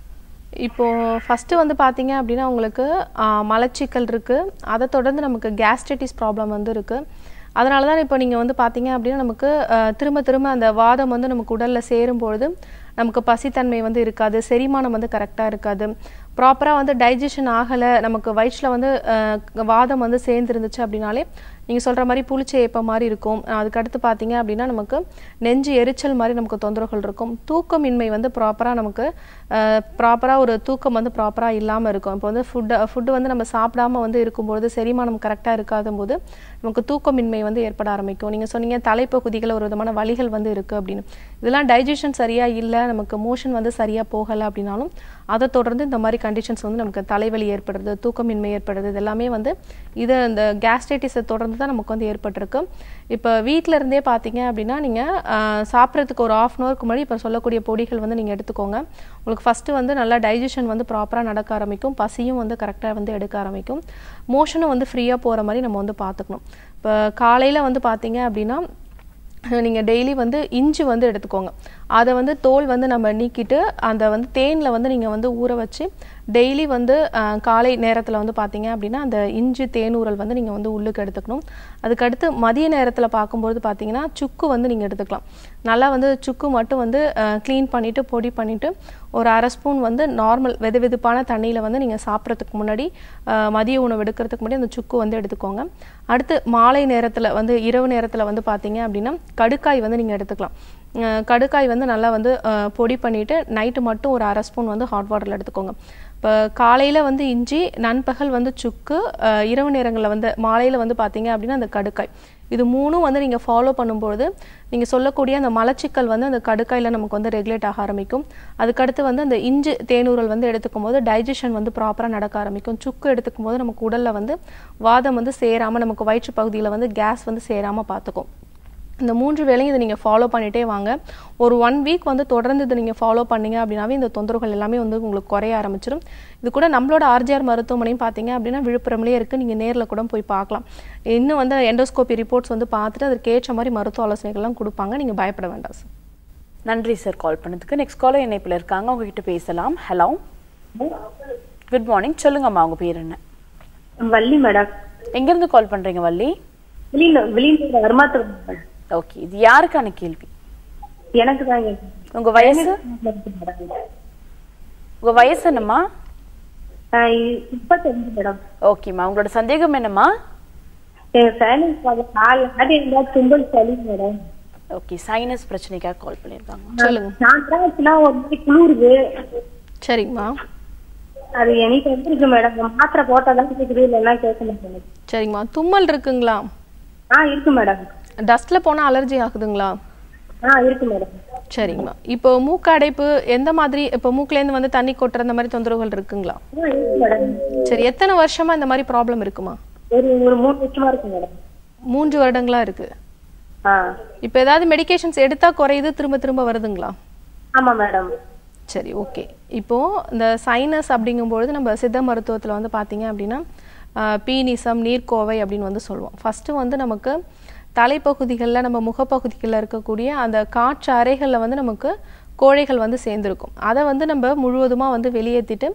இப்போ ஃபஸ்ட்டு வந்து பார்த்தீங்க அப்படின்னா உங்களுக்கு ஆ, மலச்சிக்கல் இருக்குது அதை தொடர்ந்து நமக்கு கேஸ்ட்ரைட்டிஸ் ப்ராப்ளம் வந்து இருக்குது அதனால தான் இப்போ நீங்கள் வந்து பார்த்தீங்க அப்படின்னா நமக்கு ஆ, திரும்ப திரும்ப அந்த வாதம் வந்து நமக்கு உடலில் சேரும் பொழுது நமக்கு பசித்தன்மை வந்து இருக்காது செரிமானம் வந்து கரெக்டாக இருக்காது ப்ராப்பராக வந்து டைஜஷன் ஆகலை நமக்கு வயிற்றில் வந்து ஆ, வாதம் வந்து சேர்ந்துருந்துச்சு அப்படின்னாலே நீங்கள் சொல்கிற மாதிரி புளிச்ச ஏப்பம் மாதிரி இருக்கும் அதுக்கடுத்து பார்த்தீங்க அப்படின்னா நமக்கு நெஞ்சு எரிச்சல் மாதிரி நமக்கு தொந்தரவுகள் இருக்கும் தூக்கமின்மை வந்து ப்ராப்பராக நமக்கு ப்ராப்பராக ஒரு தூக்கம் வந்து ப்ராப்பராக இல்லாமல் இருக்கும் இப்போ வந்து ஃபுட்டு ஃபுட்டு வந்து நம்ம சாப்பிடாம வந்து இருக்கும்பொழுது செரிமானம் கரெக்டாக இருக்காத போது நமக்கு தூக்கமின்மை வந்து ஏற்பட ஆரம்பிக்கும் நீங்கள் சொன்னீங்க தலைப்பகுதிகளில் ஒரு விதமான வலிகள் வந்து இருக்குது அப்படின்னு இதெல்லாம் டைஜஷன் சரியாக இல்லை நமக்கு மோஷன் வந்து சரியாக போகலை அப்படின்னாலும் அதை தொடர்ந்து இந்த மாதிரி கண்டிஷன்ஸ் வந்து நமக்கு தலைவலி ஏற்படுறது தூக்கமின்மை ஏற்படுறது இது எல்லாமே வந்து இது இந்த கேஸ்ட்ரைட்டிஸை தொடர்ந்து தான் நமக்கு வந்து ஏற்பட்டிருக்கு இப்போ வீட்டில் இருந்தே பார்த்தீங்க அப்படின்னா நீங்கள் சாப்பிட்றதுக்கு ஒரு ஆஃப் அன் ஹவருக்கு முன்னாடி இப்போ சொல்லக்கூடிய பொடிகள் வந்து நீங்கள் எடுத்துக்கோங்க உங்களுக்கு ஃபஸ்ட்டு வந்து நல்லா டைஜஷன் வந்து ப்ராப்பராக நடக்க ஆரம்பிக்கும் பசியும் வந்து கரெக்டாக வந்து எடுக்க ஆரம்பிக்கும் மோஷனும் வந்து ஃப்ரீயாக போகிற மாதிரி நம்ம வந்து பார்த்துக்கணும் இப்போ காலையில் வந்து பார்த்தீங்க அப்படின்னா நீங்கள் டெய்லி வந்து இஞ்சி வந்து எடுத்துக்கோங்க அதை வந்து தோல் வந்து நம்ம நீக்கிட்டு அந்த வந்து தேனில் வந்து நீங்கள் வந்து ஊற வச்சு டெய்லி வந்து அஹ், காலை நேரத்தில் வந்து பார்த்தீங்க அப்படின்னா அந்த இஞ்சி தேனூரல் வந்து நீங்கள் வந்து உள்ளுக்கு எடுத்துக்கணும் அதுக்கடுத்து மதிய நேரத்தில் பார்க்கும்போது பார்த்தீங்கன்னா சுக்கு வந்து நீங்கள் எடுத்துக்கலாம் நல்லா வந்து சுக்கு மட்டும் வந்து க்ளீன் பண்ணிவிட்டு பொடி பண்ணிவிட்டு ஒரு அரை ஸ்பூன் வந்து நார்மல் வெது வெதுப்பான தண்ணியில் வந்து நீங்கள் சாப்பிட்றதுக்கு முன்னாடி அஹ், மதிய உணவு எடுக்கிறதுக்கு முன்னாடி அந்த சுக்கு வந்து எடுத்துக்கோங்க அடுத்து மாலை நேரத்தில் வந்து இரவு நேரத்தில் வந்து பார்த்தீங்க அப்படின்னா கடுக்காய் வந்து நீங்கள் எடுத்துக்கலாம் அஹ், கடுக்காய் வந்து நல்லா வந்து அஹ், பொடி பண்ணிவிட்டு நைட்டு மட்டும் ஒரு அரை ஸ்பூன் வந்து ஹாட் வாட்டரில் எடுத்துக்கோங்க இப்போ காலையில் வந்து இஞ்சி நண்பகல் வந்து சுக்கு அஹ், இரவு நேரங்களில் வந்து மாலையில் வந்து பார்த்தீங்க அப்படின்னா அந்த கடுக்காய் இது மூணும் வந்து நீங்கள் ஃபாலோ பண்ணும்பொழுது நீங்கள் சொல்லக்கூடிய அந்த மலச்சிக்கல் வந்து அந்த கடுக்காயில் நமக்கு வந்து ரெகுலேட் ஆக ஆரம்பிக்கும் அதுக்கடுத்து வந்து அந்த இஞ்சி தேனூரல் வந்து எடுத்துக்கும் போது டைஜஷன் வந்து ப்ராப்பராக நடக்க ஆரம்பிக்கும் சுக்கு எடுத்துக்கும் போது நமக்கு உடலில் வந்து வாதம் வந்து சேராமல் நமக்கு வயிற்று பகுதியில் வந்து கேஸ் வந்து சேராமல் பார்த்துக்கும் இந்த மூன்று வேளையும் இதை நீங்கள் ஃபாலோ பண்ணிட்டே வாங்க ஒரு ஒன் வீக் வந்து தொடர்ந்து இதை நீங்கள் ஃபாலோ பண்ணீங்க அப்படின்னாவே இந்த தொந்தரவுகள் எல்லாமே வந்து உங்களுக்கு குறைய ஆரம்பிச்சிடும் இது கூட நம்மளோட ஆர்ஜிஆர் மருத்துவமனையும் பார்த்தீங்க அப்படின்னா விழுப்புரம்லேயே இருக்குது நீங்கள் நேரில் கூட போய் பார்க்கலாம் இன்னும் வந்து எண்டோஸ்கோபி ரிப்போர்ட்ஸ் வந்து பார்த்துட்டு அதற்கு ஏற்ற மாதிரி மருத்துவ ஆலோசனைகள்லாம் கொடுப்பாங்க நீங்கள் பயப்பட வேண்டாம் சார் நன்றி சார் கால் பண்ணதுக்கு நெக்ஸ்ட் காலர் இணைப்பில் இருக்காங்க உங்ககிட்ட பேசலாம் ஹலோ குட் மார்னிங் சொல்லுங்கம்மா உங்க பேர் என்ன வள்ளி மேடம் எங்கேருந்து கால் பண்றீங்க வள்ளி வெளியில வெளியில வருமானம் மேடம் ஓகே இது யாருக்கான கேள்வி எனக்கு தாங்க உங்க வயசு உங்க வயசு என்னம்மா முப்பத்தஞ்சு மேடம் ஓகேம்மா உங்களோட சந்தேகம் என்னம்மா என் ஃபேனஸ் நாலு நாடு இருந்தா தும்பல் சளி மேடம் ஓகே சைனஸ் பிரச்சனைக்காக கால் பண்ணியிருக்காங்க சொல்லுங்க நான் ஆச்சுன்னா ஒரு மாதிரி குளிருது சரிங்கம்மா அது எனக்கு வந்துருக்கு மேடம் மாத்திரை போட்டாதான் கேக்குது இல்லைன்னா கேட்க மாட்டேங்குது சரிங்கம்மா தும்மல் இருக்குங்களா ஆ இருக்கு மேடம் டஸ்ட்டில் போனால் அலர்ஜி ஆகுதுங்களா ஆ இருக்கு மேடம் சரிங்கம்மா இப்போ மூக்கு அடைப்பு எந்த மாதிரி இப்போ மூக்குலேருந்து வந்து தண்ணி கொட்டுற அந்த மாதிரி தொந்தரவுகள் இருக்குங்களா ஆ இருக்கு மேடம் சரி எத்தனை வருஷமா இந்த மாதிரி ப்ராப்ளம் இருக்குமா ஒரு ஒரு மூணு வருஷமா இருக்கு மேடம் மூன்று வருடங்களா இருக்கு ஆ இப்போ ஏதாவது மெடிகேஷன்ஸ் எடுத்தா குறையுது திரும்ப திரும்ப வருதுங்களா ஆமா மேடம் சரி ஓகே இப்போ இந்த சைனஸ் அப்படிங்கும்பொழுது நம்ம சித்த மருத்துவத்தில் வந்து பார்த்தீங்க அப்படின்னா ஆஹ், பீனிசம் நீர்க்கோவை அப்படின்னு வந்து சொல்லுவோம் ஃபஸ்ட்டு வந்து நமக்கு தலைப்பகுதிகளில் நம்ம முகப்பகுதிகளில் இருக்கக்கூடிய அந்த காற்று அறைகளில் வந்து நமக்கு கோழைகள் வந்து சேர்ந்துருக்கும் அதை வந்து நம்ம முழுவதுமாக வந்து வெளியேற்றிட்டு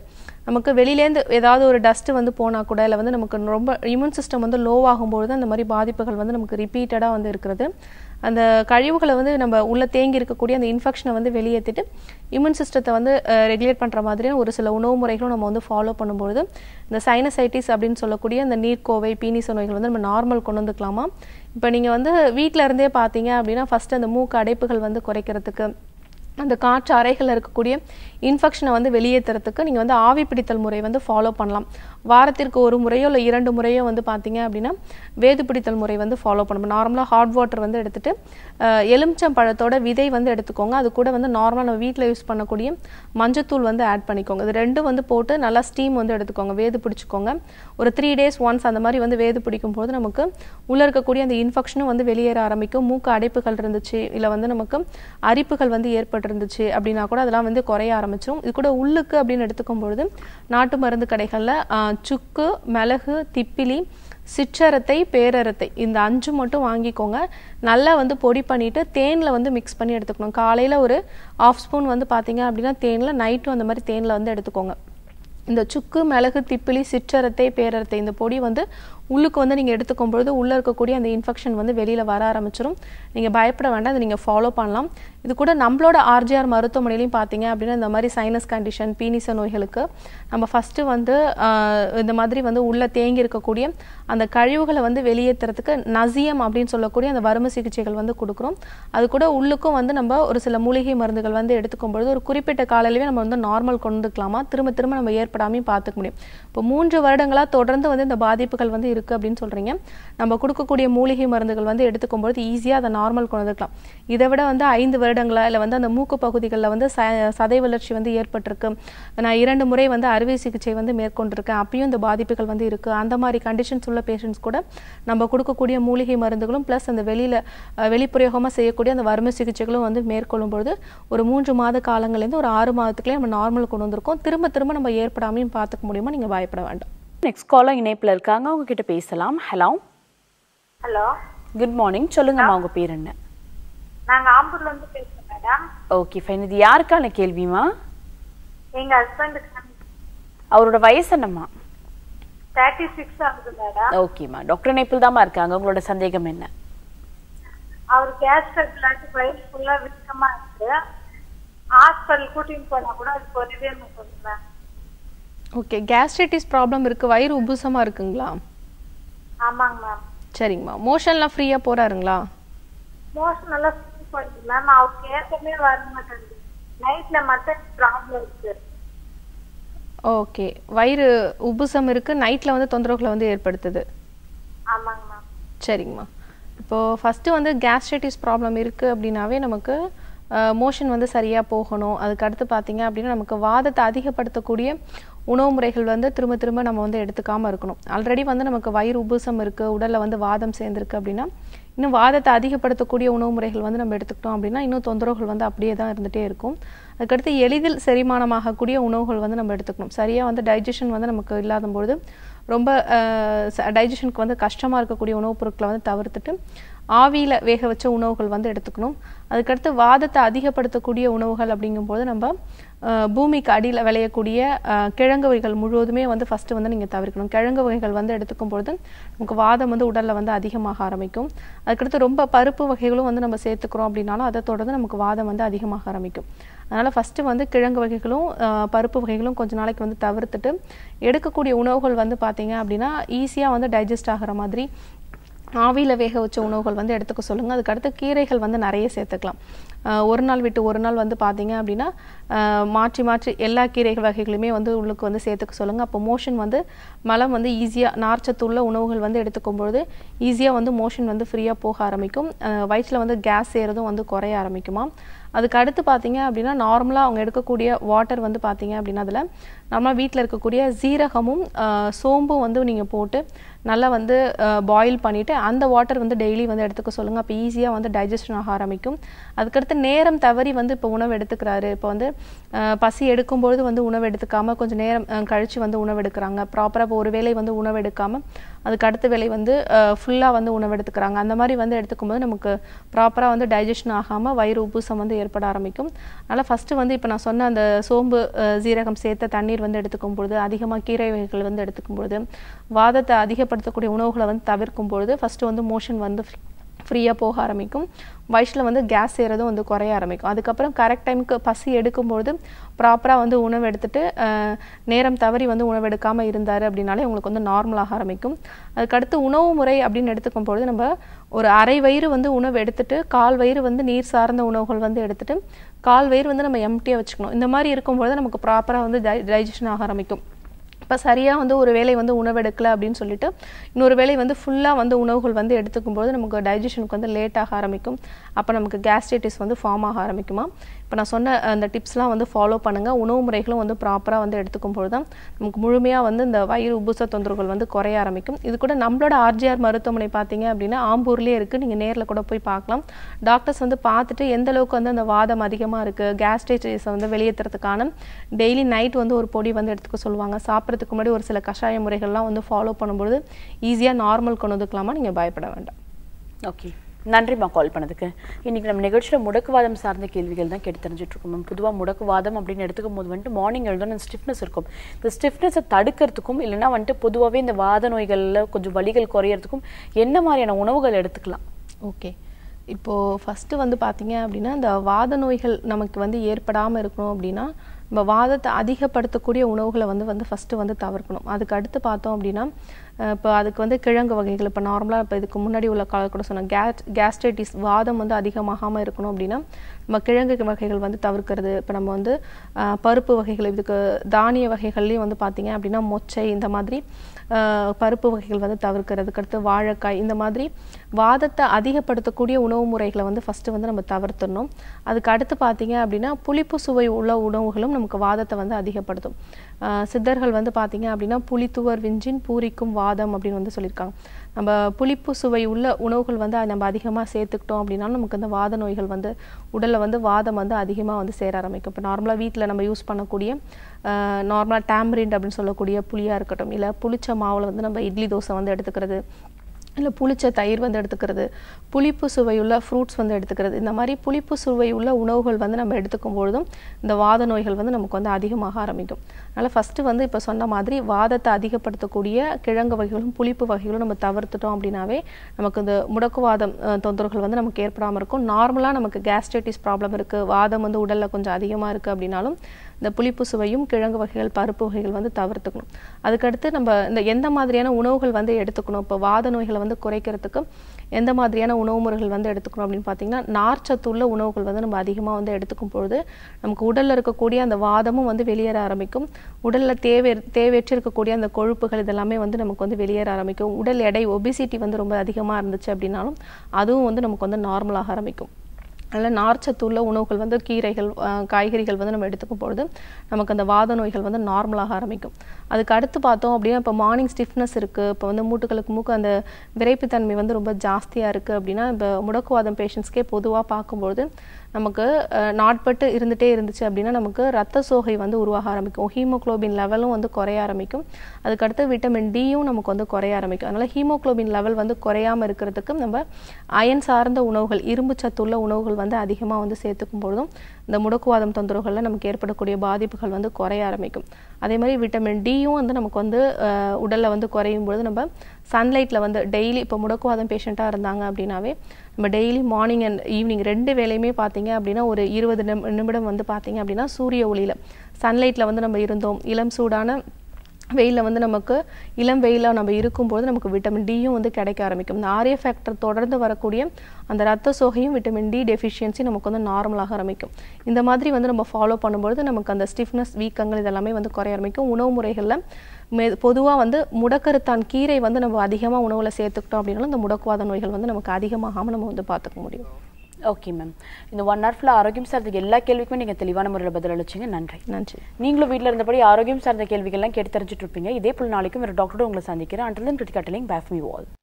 நமக்கு வெளியிலேருந்து ஏதாவது ஒரு டஸ்ட் வந்து போனால் கூட இல்லை வந்து நமக்கு ரொம்ப இம்யூன் சிஸ்டம் வந்து லோ ஆகும்பொழுது அந்த மாதிரி பாதிப்புகள் வந்து நமக்கு ரிப்பீட்டடாக வந்து இருக்கிறது அந்த கழிவுகளை வந்து நம்ம உள்ள தேங்கி இருக்கக்கூடிய அந்த இன்ஃபெக்ஷனை வந்து வெளியேற்றிட்டு இம்யூன் சிஸ்டத்தை வந்து ரெகுலேட் பண்ணுற மாதிரியான ஒரு சில உணவு முறைகளும் நம்ம வந்து ஃபாலோ பண்ணும்பொழுது இந்த சைனசைட்டிஸ் அப்படின்னு சொல்லக்கூடிய அந்த நீர்க்கோவை பீனிச நோய்கள் வந்து நம்ம நார்மல் கொண்டு வந்துக்கலாமா இப்போ நீங்கள் வந்து வீட்டில் இருந்தே பார்த்தீங்க அப்படின்னா ஃபஸ்ட்டு அந்த மூக்கு அடைப்புகள் வந்து குறைக்கிறதுக்கு அந்த காற்று அறைகளில் இருக்கக்கூடிய இன்ஃபெக்ஷனை வந்து வெளியேற்றுறதுக்கு நீங்கள் வந்து ஆவி பிடித்தல் முறை வந்து ஃபாலோ பண்ணலாம் வாரத்திற்கு ஒரு முறையோ இல்லை இரண்டு முறையோ வந்து பார்த்தீங்க அப்படின்னா வேது பிடித்தல் முறை வந்து ஃபாலோ பண்ணணும் நார்மலாக ஹாட் வாட்டர் வந்து எடுத்துட்டு அஹ், எலுமிச்சம் பழத்தோட விதை வந்து எடுத்துக்கோங்க அது கூட வந்து நார்மலாக நம்ம வீட்டில் யூஸ் பண்ணக்கூடிய மஞ்சத்தூள் வந்து ஆட் பண்ணிக்கோங்க இது ரெண்டும் வந்து போட்டு நல்லா ஸ்டீம் வந்து எடுத்துக்கோங்க வேது பிடிச்சிக்கோங்க ஒரு த்ரீ டேஸ் ஒன்ஸ் அந்த மாதிரி வந்து வேது பிடிக்கும் போது நமக்கு உள்ளே இருக்கக்கூடிய அந்த இன்ஃபெக்ஷனும் வந்து வெளியேற ஆரம்பிக்கும் மூக்கு அடைப்புகள் இருந்துச்சு இல்லை வந்து நமக்கு அரிப்புகள் வந்து ஏற்பட்டிருந்துச்சு அப்படின்னா கூட அதெல்லாம் வந்து குறைய ஆரம்பிச்சிடும் இது கூட உள்ளுக்கு அப்படின்னு எடுத்துக்கும் பொழுது நாட்டு மருந்து கடைகளில் சுக்கு மிளகு திப்பிலி சிற்றரத்தை பேரரத்தை இந்த அஞ்சு மட்டும் வாங்கிக்கோங்க நல்லா வந்து பொடி பண்ணிட்டு தேனில் வந்து மிக்ஸ் பண்ணி எடுத்துக்கணும் காலையில் ஒரு ஆஃப் ஸ்பூன் வந்து பார்த்தீங்க அப்படின்னா தேனில் நைட்டும் அந்த மாதிரி தேனில் வந்து எடுத்துக்கோங்க இந்த சுக்கு மிளகு திப்பிலி சிற்றரத்தை பேரரத்தை இந்த பொடி வந்து உள்ளுக்கு வந்து நீங்கள் எடுத்துக்கும் பொழுது உள்ளே இருக்கக்கூடிய அந்த இன்ஃபெக்ஷன் வந்து வெளியில் வர ஆரம்பிச்சிடும் நீங்கள் பயப்பட வேண்டாம் இதை நீங்கள் ஃபாலோ பண்ணலாம் இது கூட நம்மளோட ஆர்ஜிஆர் மருத்துவமனையிலையும் பார்த்தீங்க அப்படின்னா இந்த மாதிரி சைனஸ் கண்டிஷன் பீனிச நோய்களுக்கு நம்ம ஃபஸ்ட்டு வந்து ஆஹ், இந்த மாதிரி வந்து உள்ளே தேங்கி இருக்கக்கூடிய அந்த கழிவுகளை வந்து வெளியேற்றுறதுக்கு நசியம் அப்படின்னு சொல்லக்கூடிய அந்த வறுமை சிகிச்சைகள் வந்து கொடுக்குறோம் அது கூட உள்ளுக்கும் வந்து நம்ம ஒரு சில மூலிகை மருந்துகள் வந்து எடுத்துக்கும் பொழுது ஒரு குறிப்பிட்ட காலையிலேயே நம்ம வந்து நார்மல் கொண்டு வந்துக்கலாமா திரும்ப திரும்ப நம்ம ஏற்படாமையும் பார்த்துக்க முடியும் இப்போ மூன்று வருடங்களாக தொடர்ந்து வந்து இந்த பாதிப்புகள் வந்து இருக்கு அப்படின்னு சொல்றீங்க நம்ம கொடுக்கக்கூடிய மூலிகை மருந்துகள் வந்து எடுத்துக்கும் பொழுது ஈஸியாக அதை நார்மல் கொண்டு வந்துக்கலாம் இதை விட வந்து ஐந்து வருடங்களா இல்லை வந்து அந்த மூக்கு பகுதிகளில் வந்து ச சதை வளர்ச்சி வந்து ஏற்பட்டிருக்கு நான் இரண்டு முறை வந்து அறுவை சிகிச்சை வந்து மேற்கொண்டிருக்கேன் அப்பயும் இந்த பாதிப்புகள் வந்து இருக்கு அந்த மாதிரி கண்டிஷன்ஸ் உள்ள பேஷண்ட்ஸ் கூட நம்ம கொடுக்கக்கூடிய மூலிகை மருந்துகளும் ப்ளஸ் அந்த வெளியில அஹ், வெளிப்பிரயோகமாக செய்யக்கூடிய அந்த வறுமை சிகிச்சைகளும் வந்து மேற்கொள்ளும் பொழுது ஒரு மூன்று மாத காலங்கள்லேருந்து ஒரு ஆறு மாதத்துக்குள்ளே நம்ம நார்மல் கொண்டு வந்திருக்கோம் திரும்ப திரும்ப நம்ம ஏற்படாமையும் பார்த்துக்க முடியுமா நீங்கள் பயப்பட வேண்டாம் நெக்ஸ்ட் காலர் இணைப்புல இருக்காங்க அவங்க கிட்ட பேசலாம் ஹலோ ஹலோ குட் மார்னிங் சொல்லுங்கம்மா உங்க பேர் என்ன நாங்க ஆம்பூர்ல இருந்து பேசுறோம் மேடம் ஓகே ஃபைன் இது யாருக்கான கேள்விமா எங்க ஹஸ்பண்டுக்கு அவரோட வயசு என்னம்மா தேர்ட்டி சிக்ஸ் ஆகுது மேடம் ஓகேம்மா டாக்டர் இணைப்பில் தாம்மா இருக்காங்க உங்களோட சந்தேகம் என்ன அவர் கேஸ் இல்லாட்டி வயிறு ஃபுல்லா விருக்கமா இருக்கு ஹாஸ்பிட்டல் கூட்டிட்டு போனா கூட அது குறையவே மாட்டேங்குது ஓகே கேஸ்ட்ரைட்டிஸ் ப்ராப்ளம் இருக்குது வயிறு உப்புசமாக இருக்குங்களா ஆமாங்க மேம் சரிங்கம்மா மோஷன்லாம் ஃப்ரீயாக போகிறாருங்களா மோஷன் நல்லா சுத்தி போயிடுது மேம் அவருக்கு ஏற்கனவே வர மாட்டேங்குது நைட்ல மட்டும் ப்ராப்ளம் இருக்கு ஓகே வயிறு உப்புசம் இருக்குது நைட்டில் வந்து தொந்தரவுகளை வந்து ஏற்படுத்துது ஆமாங்க மேம் சரிங்கம்மா இப்போது ஃபஸ்ட்டு வந்து கேஸ்ட்ரைட்டிஸ் ப்ராப்ளம் இருக்குது அப்படின்னாவே நமக்கு மோஷன் வந்து சரியாக போகணும் அதுக்கு அடுத்து பார்த்தீங்க அப்படின்னா நமக்கு வாதத்தை அதிகப்படுத்தக்கூடிய உணவு முறைகள் வந்து திரும்ப திரும்ப நம்ம வந்து எடுத்துக்காமல் இருக்கணும் ஆல்ரெடி வந்து நமக்கு வயிறு உபுசம் இருக்குது உடலில் வந்து வாதம் சேர்ந்துருக்கு அப்படின்னா இன்னும் வாதத்தை அதிகப்படுத்தக்கூடிய உணவு முறைகள் வந்து நம்ம எடுத்துக்கிட்டோம் அப்படின்னா இன்னும் தொந்தரவுகள் வந்து அப்படியே தான் இருந்துகிட்டே இருக்கும் அதுக்கடுத்து எளிதில் செரிமானமாகக்கூடிய உணவுகள் வந்து நம்ம எடுத்துக்கணும் சரியாக வந்து டைஜஷன் வந்து நமக்கு இல்லாத பொழுது ரொம்ப டைஜஷனுக்கு வந்து கஷ்டமாக இருக்கக்கூடிய உணவுப் பொருட்களை வந்து தவிர்த்துட்டு ஆவியில் வேக வச்ச உணவுகள் வந்து எடுத்துக்கணும் அதுக்கடுத்து வாதத்தை அதிகப்படுத்தக்கூடிய உணவுகள் அப்படிங்கும்போது நம்ம அஹ், பூமிக்கு அடியில் விளையக்கூடிய அஹ், கிழங்கு வகைகள் முழுவதுமே வந்து ஃபஸ்ட்டு வந்து நீங்கள் தவிர்க்கணும் கிழங்கு வகைகள் வந்து எடுத்துக்கும் பொழுது நமக்கு வாதம் வந்து உடலில் வந்து அதிகமாக ஆரம்பிக்கும் அதுக்கடுத்து ரொம்ப பருப்பு வகைகளும் வந்து நம்ம சேர்த்துக்கிறோம் அப்படின்னாலும் அதை தொடர்ந்து நமக்கு வாதம் வந்து அதிகமாக ஆரம்பிக்கும் அதனால் ஃபஸ்ட்டு வந்து கிழங்கு வகைகளும் அஹ், பருப்பு வகைகளும் கொஞ்ச நாளைக்கு வந்து தவிர்த்துட்டு எடுக்கக்கூடிய உணவுகள் வந்து பார்த்தீங்க அப்படின்னா ஈஸியாக வந்து டைஜஸ்ட் ஆகிற மாதிரி ஆவியில் வேக வச்ச உணவுகள் வந்து எடுத்துக்க சொல்லுங்கள் அதுக்கடுத்து கீரைகள் வந்து நிறைய சேர்த்துக்கலாம் ஆஹ் ஒரு நாள் விட்டு ஒரு நாள் வந்து பார்த்தீங்க அப்படின்னா ஆஹ் மாற்றி மாற்றி எல்லா கீரைகள் வகைகளுமே வந்து உள்ளுக்கு வந்து சேர்த்துக்க சொல்லுங்கள் அப்போ மோஷன் வந்து மலம் வந்து ஈஸியாக நார்ச்சத்துள்ள உணவுகள் வந்து எடுத்துக்கும் பொழுது ஈஸியாக வந்து மோஷன் வந்து ஃப்ரீயாக போக ஆரம்பிக்கும் ஆஹ் வயிற்றில் வந்து கேஸ் ஏறதும் வந்து குறைய ஆரம்பிக்குமா அதுக்கு அடுத்து பார்த்தீங்க அப்படின்னா நார்மலாக அவங்க எடுக்கக்கூடிய வாட்டர் வந்து பார்த்தீங்க அப்படின்னா அதில் நம்ம வீட்டில் இருக்கக்கூடிய சீரகமும் ஆஹ் சோம்பும் வந்து நீங்கள் போட்டு நல்லா வந்து பாயில் பண்ணிவிட்டு அந்த வாட்டர் வந்து டெய்லி வந்து எடுத்துக்க சொல்லுங்கள் அப்போ ஈஸியாக வந்து டைஜஷன் ஆக ஆரம்பிக்கும் அதுக்கடுத்து நேரம் தவறி வந்து இப்போ உணவு எடுத்துக்கிறாரு இப்போ வந்து ஆஹ் பசி எடுக்கும்பொழுது வந்து உணவு எடுத்துக்காமல் கொஞ்சம் நேரம் ஆஹ் கழிச்சு வந்து உணவு எடுக்கிறாங்க ப்ராப்பராக இப்போ ஒரு வேளை வந்து உணவு எடுக்காமல் அதுக்கு அடுத்த வேளை வந்து ஃபுல்லாக வந்து உணவு எடுத்துக்கிறாங்க அந்த மாதிரி வந்து எடுத்துக்கும்போது நமக்கு ப்ராப்பராக வந்து டைஜஷன் ஆகாமல் வயிறு உப்புசம் வந்து ஏற்பட ஆரம்பிக்கும் அதனால் ஃபஸ்ட்டு வந்து இப்போ நான் சொன்ன அந்த சோம்பு ஆஹ் சீரகம் சேர்த்த தண்ணீர் பன்னீர் வந்து எடுத்துக்கும் பொழுது அதிகமாக கீரை வகைகள் வந்து எடுத்துக்கும் பொழுது வாதத்தை அதிகப்படுத்தக்கூடிய உணவுகளை வந்து தவிர்க்கும் பொழுது ஃபஸ்ட்டு வந்து மோஷன் வந்து ஃப்ரீயாக போக ஆரம்பிக்கும் வயசில் வந்து கேஸ் ஏறதும் வந்து குறைய ஆரம்பிக்கும் அதுக்கப்புறம் கரெக்ட் டைமுக்கு பசி எடுக்கும்பொழுது ப்ராப்பராக வந்து உணவு எடுத்துட்டு அஹ், நேரம் தவறி வந்து உணவு எடுக்காமல் இருந்தார் அப்படின்னாலே உங்களுக்கு வந்து நார்மலாக ஆரம்பிக்கும் அதுக்கடுத்து உணவு முறை அப்படின்னு எடுத்துக்கும் பொழுது நம்ம ஒரு அரை வயிறு வந்து உணவு எடுத்துட்டு கால் வயிறு வந்து நீர் சார்ந்த உணவுகள் வந்து எடுத்துட்டு கால் வயிறு வந்து நம்ம எம்டியாக வச்சுக்கணும் இந்த மாதிரி இருக்கும்பொழுது நமக்கு ப்ராப்பராக வந்து டைஜஷன் ஆக ஆரம்பிக்கும் இப்போ சரியாக வந்து ஒரு வேளை வந்து உணவு எடுக்கல அப்படின்னு சொல்லிட்டு இன்னொரு வேளை வந்து ஃபுல்லாக வந்து உணவுகள் வந்து எடுத்துக்கும்போது நமக்கு டைஜஷனுக்கு வந்து லேட் ஆக ஆரம்பிக்கும் அப்போ நமக்கு கேஸ்ட்ரைட்டிஸ் வந்து ஃபார்ம் ஆக ஆரம்பிக்குமா இப்போ நான் சொன்ன அந்த டிப்ஸ்லாம் வந்து ஃபாலோ பண்ணுங்கள் உணவு முறைகளும் வந்து ப்ராப்பராக வந்து எடுத்துக்கும் பொழுது தான் நமக்கு முழுமையாக வந்து இந்த வயிறு உபுச தொந்தரவுகள் வந்து குறைய ஆரம்பிக்கும் இது கூட நம்மளோட ஆர்ஜிஆர் மருத்துவமனை பார்த்தீங்க அப்படின்னா ஆம்பூர்லேயே இருக்குது நீங்கள் நேரில் கூட போய் பார்க்கலாம் டாக்டர்ஸ் வந்து பார்த்துட்டு எந்த அளவுக்கு வந்து அந்த வாதம் அதிகமாக இருக்குது கேஸ்ட்ரைட்டிஸை வந்து வெளியேற்றுறதுக்கான டெய்லி நைட் வந்து ஒரு பொடி வந்து எடுத்துக்க சொல்லுவாங்க சாப்பிட்றதுக்கு முன்னாடி ஒரு சில கஷாய முறைகள்லாம் வந்து ஃபாலோ பண்ணும்பொழுது ஈஸியாக நார்மல் கொண்டு வந்துக்கலாமா நீங்கள் பயப்பட வேண்டாம் ஓகே நன்றிம்மா கால் பண்ணதுக்கு இன்னைக்கு நம்ம நிகழ்ச்சியில் முடக்குவாதம் சார்ந்த கேள்விகள் தான் கேட்டு தெரிஞ்சுட்டு இருக்கோம் மேம் பொதுவாக முடக்குவாதம் அப்படின்னு எடுத்துக்கும் போது வந்துட்டு மார்னிங் எழுதணும் ஸ்டிஃப்னஸ் இருக்கும் இந்த ஸ்டிஃப்னஸை தடுக்கிறதுக்கும் இல்லைன்னா வந்துட்டு பொதுவாகவே இந்த வாத நோய்களில் கொஞ்சம் வலிகள் குறையறதுக்கும் என்ன மாதிரியான உணவுகள் எடுத்துக்கலாம் ஓகே இப்போது ஃபஸ்ட்டு வந்து பார்த்தீங்க அப்படின்னா இந்த வாத நோய்கள் நமக்கு வந்து ஏற்படாமல் இருக்கணும் அப்படின்னா நம்ம வாதத்தை அதிகப்படுத்தக்கூடிய உணவுகளை வந்து வந்து ஃபஸ்ட்டு வந்து தவிர்க்கணும் அதுக்கு அடுத்து பார்த்தோம் அப்படின்னா அஹ் இப்போ அதுக்கு வந்து கிழங்கு வகைகள் இப்போ நார்மலாக இப்போ இதுக்கு முன்னாடி உள்ள கால கூட சொன்ன கேஸ் கேஸ்ட்ரைட்டிஸ் வாதம் வந்து அதிகமாகாமல் இருக்கணும் அப்படின்னா நம்ம கிழங்கு வகைகள் வந்து தவிர்க்கிறது இப்போ நம்ம வந்து அஹ், பருப்பு வகைகள் இதுக்கு தானிய வகைகள்லேயும் வந்து பார்த்தீங்க அப்படின்னா மொச்சை இந்த மாதிரி அஹ், பருப்பு வகைகள் வந்து தவிர்க்கிறதுக்கு அடுத்து வாழைக்காய் இந்த மாதிரி வாதத்தை அதிகப்படுத்தக்கூடிய உணவு முறைகளை வந்து ஃபஸ்ட்டு வந்து நம்ம தவிர்த்துடணும் அதுக்கு அடுத்து பார்த்தீங்க அப்படின்னா புளிப்பு சுவை உள்ள உணவுகளும் நமக்கு வாதத்தை வந்து அதிகப்படுத்தும் அஹ், சித்தர்கள் வந்து பார்த்தீங்க அப்படின்னா புளித்துவர் விஞ்சின் பூரிக்கும் வாதம் அப்படின்னு வந்து சொல்லியிருக்காங்க நம்ம புளிப்பு சுவை உள்ள உணவுகள் வந்து நம்ம அதிகமாக சேர்த்துக்கிட்டோம் அப்படின்னா நமக்கு அந்த வாத நோய்கள் வந்து உடலில் வந்து வாதம் வந்து அதிகமாக வந்து சேர ஆரம்பிக்கும் இப்போ நார்மலாக வீட்டில் நம்ம யூஸ் பண்ணக்கூடிய நார்மலாக டேம்ரிண்ட் அப்படின்னு சொல்லக்கூடிய புளியாக இருக்கட்டும் இல்லை புளிச்ச மாவில் வந்து நம்ம இட்லி தோசை வந்து எடுத்துக்கிறது இல்லை புளிச்ச தயிர் வந்து எடுத்துக்கிறது புளிப்பு சுவையுள்ள ஃப்ரூட்ஸ் வந்து எடுத்துக்கிறது இந்த மாதிரி புளிப்பு சுவையுள்ள உணவுகள் வந்து நம்ம எடுத்துக்கும் பொழுதும் இந்த வாத நோய்கள் வந்து நமக்கு வந்து அதிகமாக ஆரம்பிக்கும் அதனால் ஃபஸ்ட்டு வந்து இப்போ சொன்ன மாதிரி வாதத்தை அதிகப்படுத்தக்கூடிய கிழங்கு வகைகளும் புளிப்பு வகைகளும் நம்ம தவிர்த்துட்டோம் அப்படின்னாவே நமக்கு இந்த முடக்குவாதம் அஹ், தொந்தரவுகள் வந்து நமக்கு ஏற்படாமல் இருக்கும் நார்மலாக நமக்கு கேஸ்ட்ரைட்டிஸ் ப்ராப்ளம் இருக்குது வாதம் வந்து உடலில் கொஞ்சம் அதிகமாக இருக்குது அப்படின்னாலும் இந்த புளிப்பு சுவையும் கிழங்கு வகைகள் பருப்பு வகைகள் வந்து தவிர்த்துக்கணும் அதுக்கடுத்து நம்ம இந்த எந்த மாதிரியான உணவுகள் வந்து எடுத்துக்கணும் இப்போ வாத நோய்களை வந்து குறைக்கிறதுக்கு எந்த மாதிரியான உணவு முறைகள் வந்து எடுத்துக்கணும் அப்படின்னு பார்த்தீங்கன்னா நார்ச்சத்துள்ள உணவுகள் வந்து நம்ம அதிகமாக வந்து எடுத்துக்கும் பொழுது நமக்கு உடலில் இருக்கக்கூடிய அந்த வாதமும் வந்து வெளியேற ஆரம்பிக்கும் உடலில் தேவை தேவையற்று இருக்கக்கூடிய அந்த கொழுப்புகள் இதெல்லாமே வந்து நமக்கு வந்து வெளியேற ஆரம்பிக்கும் உடல் எடை ஒபிசிட்டி வந்து ரொம்ப அதிகமாக இருந்துச்சு அப்படின்னாலும் அதுவும் வந்து நமக்கு வந்து நார்மலாக ஆரம்பிக்கும் அதில் நார்ச்சத்துள்ள உணவுகள் வந்து கீரைகள் அஹ், காய்கறிகள் வந்து நம்ம எடுத்துக்கும் பொழுது நமக்கு அந்த வாத நோய்கள் வந்து நார்மலாக ஆரம்பிக்கும் அதுக்கு அடுத்து பார்த்தோம் அப்படின்னா இப்போ மார்னிங் ஸ்டிஃப்னஸ் இருக்குது இப்போ வந்து மூட்டுகளுக்கு மூக்கு அந்த விரைப்புத்தன்மை வந்து ரொம்ப ஜாஸ்தியாக இருக்குது அப்படின்னா இப்போ முடக்குவாதம் பேஷண்ட்ஸ்க்கே பொதுவாக பார்க்கும்பொழுது நமக்கு அஹ், நாட்பட்டு இருந்துகிட்டே இருந்துச்சு அப்படின்னா நமக்கு ரத்த சோகை வந்து உருவாக ஆரம்பிக்கும் ஹீமோகுளோபின் லெவலும் வந்து குறைய ஆரம்பிக்கும் அதுக்கடுத்து விட்டமின் டியும் நமக்கு வந்து குறைய ஆரம்பிக்கும் அதனால் ஹீமோகுளோபின் லெவல் வந்து குறையாமல் இருக்கிறதுக்கு நம்ம அயன் சார்ந்த உணவுகள் இரும்பு சத்துள்ள உணவுகள் வந்து அதிகமாக வந்து சேர்த்துக்கும் பொழுதும் இந்த முடக்குவாதம் தொந்தரவுகளில் நமக்கு ஏற்படக்கூடிய பாதிப்புகள் வந்து குறைய ஆரம்பிக்கும் அதே மாதிரி விட்டமின் டியும் வந்து நமக்கு வந்து அஹ், உடல்ல வந்து குறையும் பொழுது நம்ம சன்லைட்டில் வந்து டெய்லி இப்போ முடக்குவாதம் பேஷண்ட்டாக இருந்தாங்க அப்படின்னாவே நம்ம டெய்லி மார்னிங் அண்ட் ஈவினிங் ரெண்டு வேளையுமே பார்த்தீங்க அப்படின்னா ஒரு இருபது நிம் நிமிடம் வந்து பார்த்தீங்க அப்படின்னா சூரிய ஒளியில் சன்லைட்டில் வந்து நம்ம இருந்தோம் இளம் சூடான வெயிலில் வந்து நமக்கு இளம் வெயிலில் நம்ம இருக்கும்போது நமக்கு விட்டமின் டியும் வந்து கிடைக்க ஆரம்பிக்கும் இந்த ஆரிய ஃபேக்டர் தொடர்ந்து வரக்கூடிய அந்த ரத்த சோகையும் விட்டமின் டி டெஃபிஷியன்சி நமக்கு வந்து நார்மலாக ஆரம்பிக்கும் இந்த மாதிரி வந்து நம்ம ஃபாலோ பண்ணும்பொழுது நமக்கு அந்த ஸ்டிஃப்னஸ் வீக்கங்கள் இதெல்லாமே வந்து குறைய ஆரம்பிக்கும் உணவு முறைகளில் மெ பொதுவாக வந்து முடக்கருத்தான் கீரை வந்து நம்ம அதிகமாக உணவில் சேர்த்துக்கிட்டோம் அப்படின்னாலும் இந்த முடக்குவாத நோய்கள் வந்து நமக்கு அதிகமாகாமல் நம்ம வந்து பார்த்துக்க முடியும் ஓகே மேம் இந்த ஒன் ஹவர் ஃபுல்லாக ஆரோக்கியம் சார்ந்த எல்லா கேள்விக்குமே நீங்கள் தெளிவான முறையில் பதில் அளிச்சிங்க நன்றி நன்றி நீங்களும் வீட்டில் இருந்தபடி ஆரோக்கியம் சார்ந்த கேள்விகள்லாம் கேட்டு தெரிஞ்சுட்டு இருப்பீங்க இதே போல் நாளைக்கும் ஒரு டாக்டரோட உங்களை சந்திக்கிறேன் அண்டில் கிருத்திகாட்டலிங் பேஃப் மீ வால்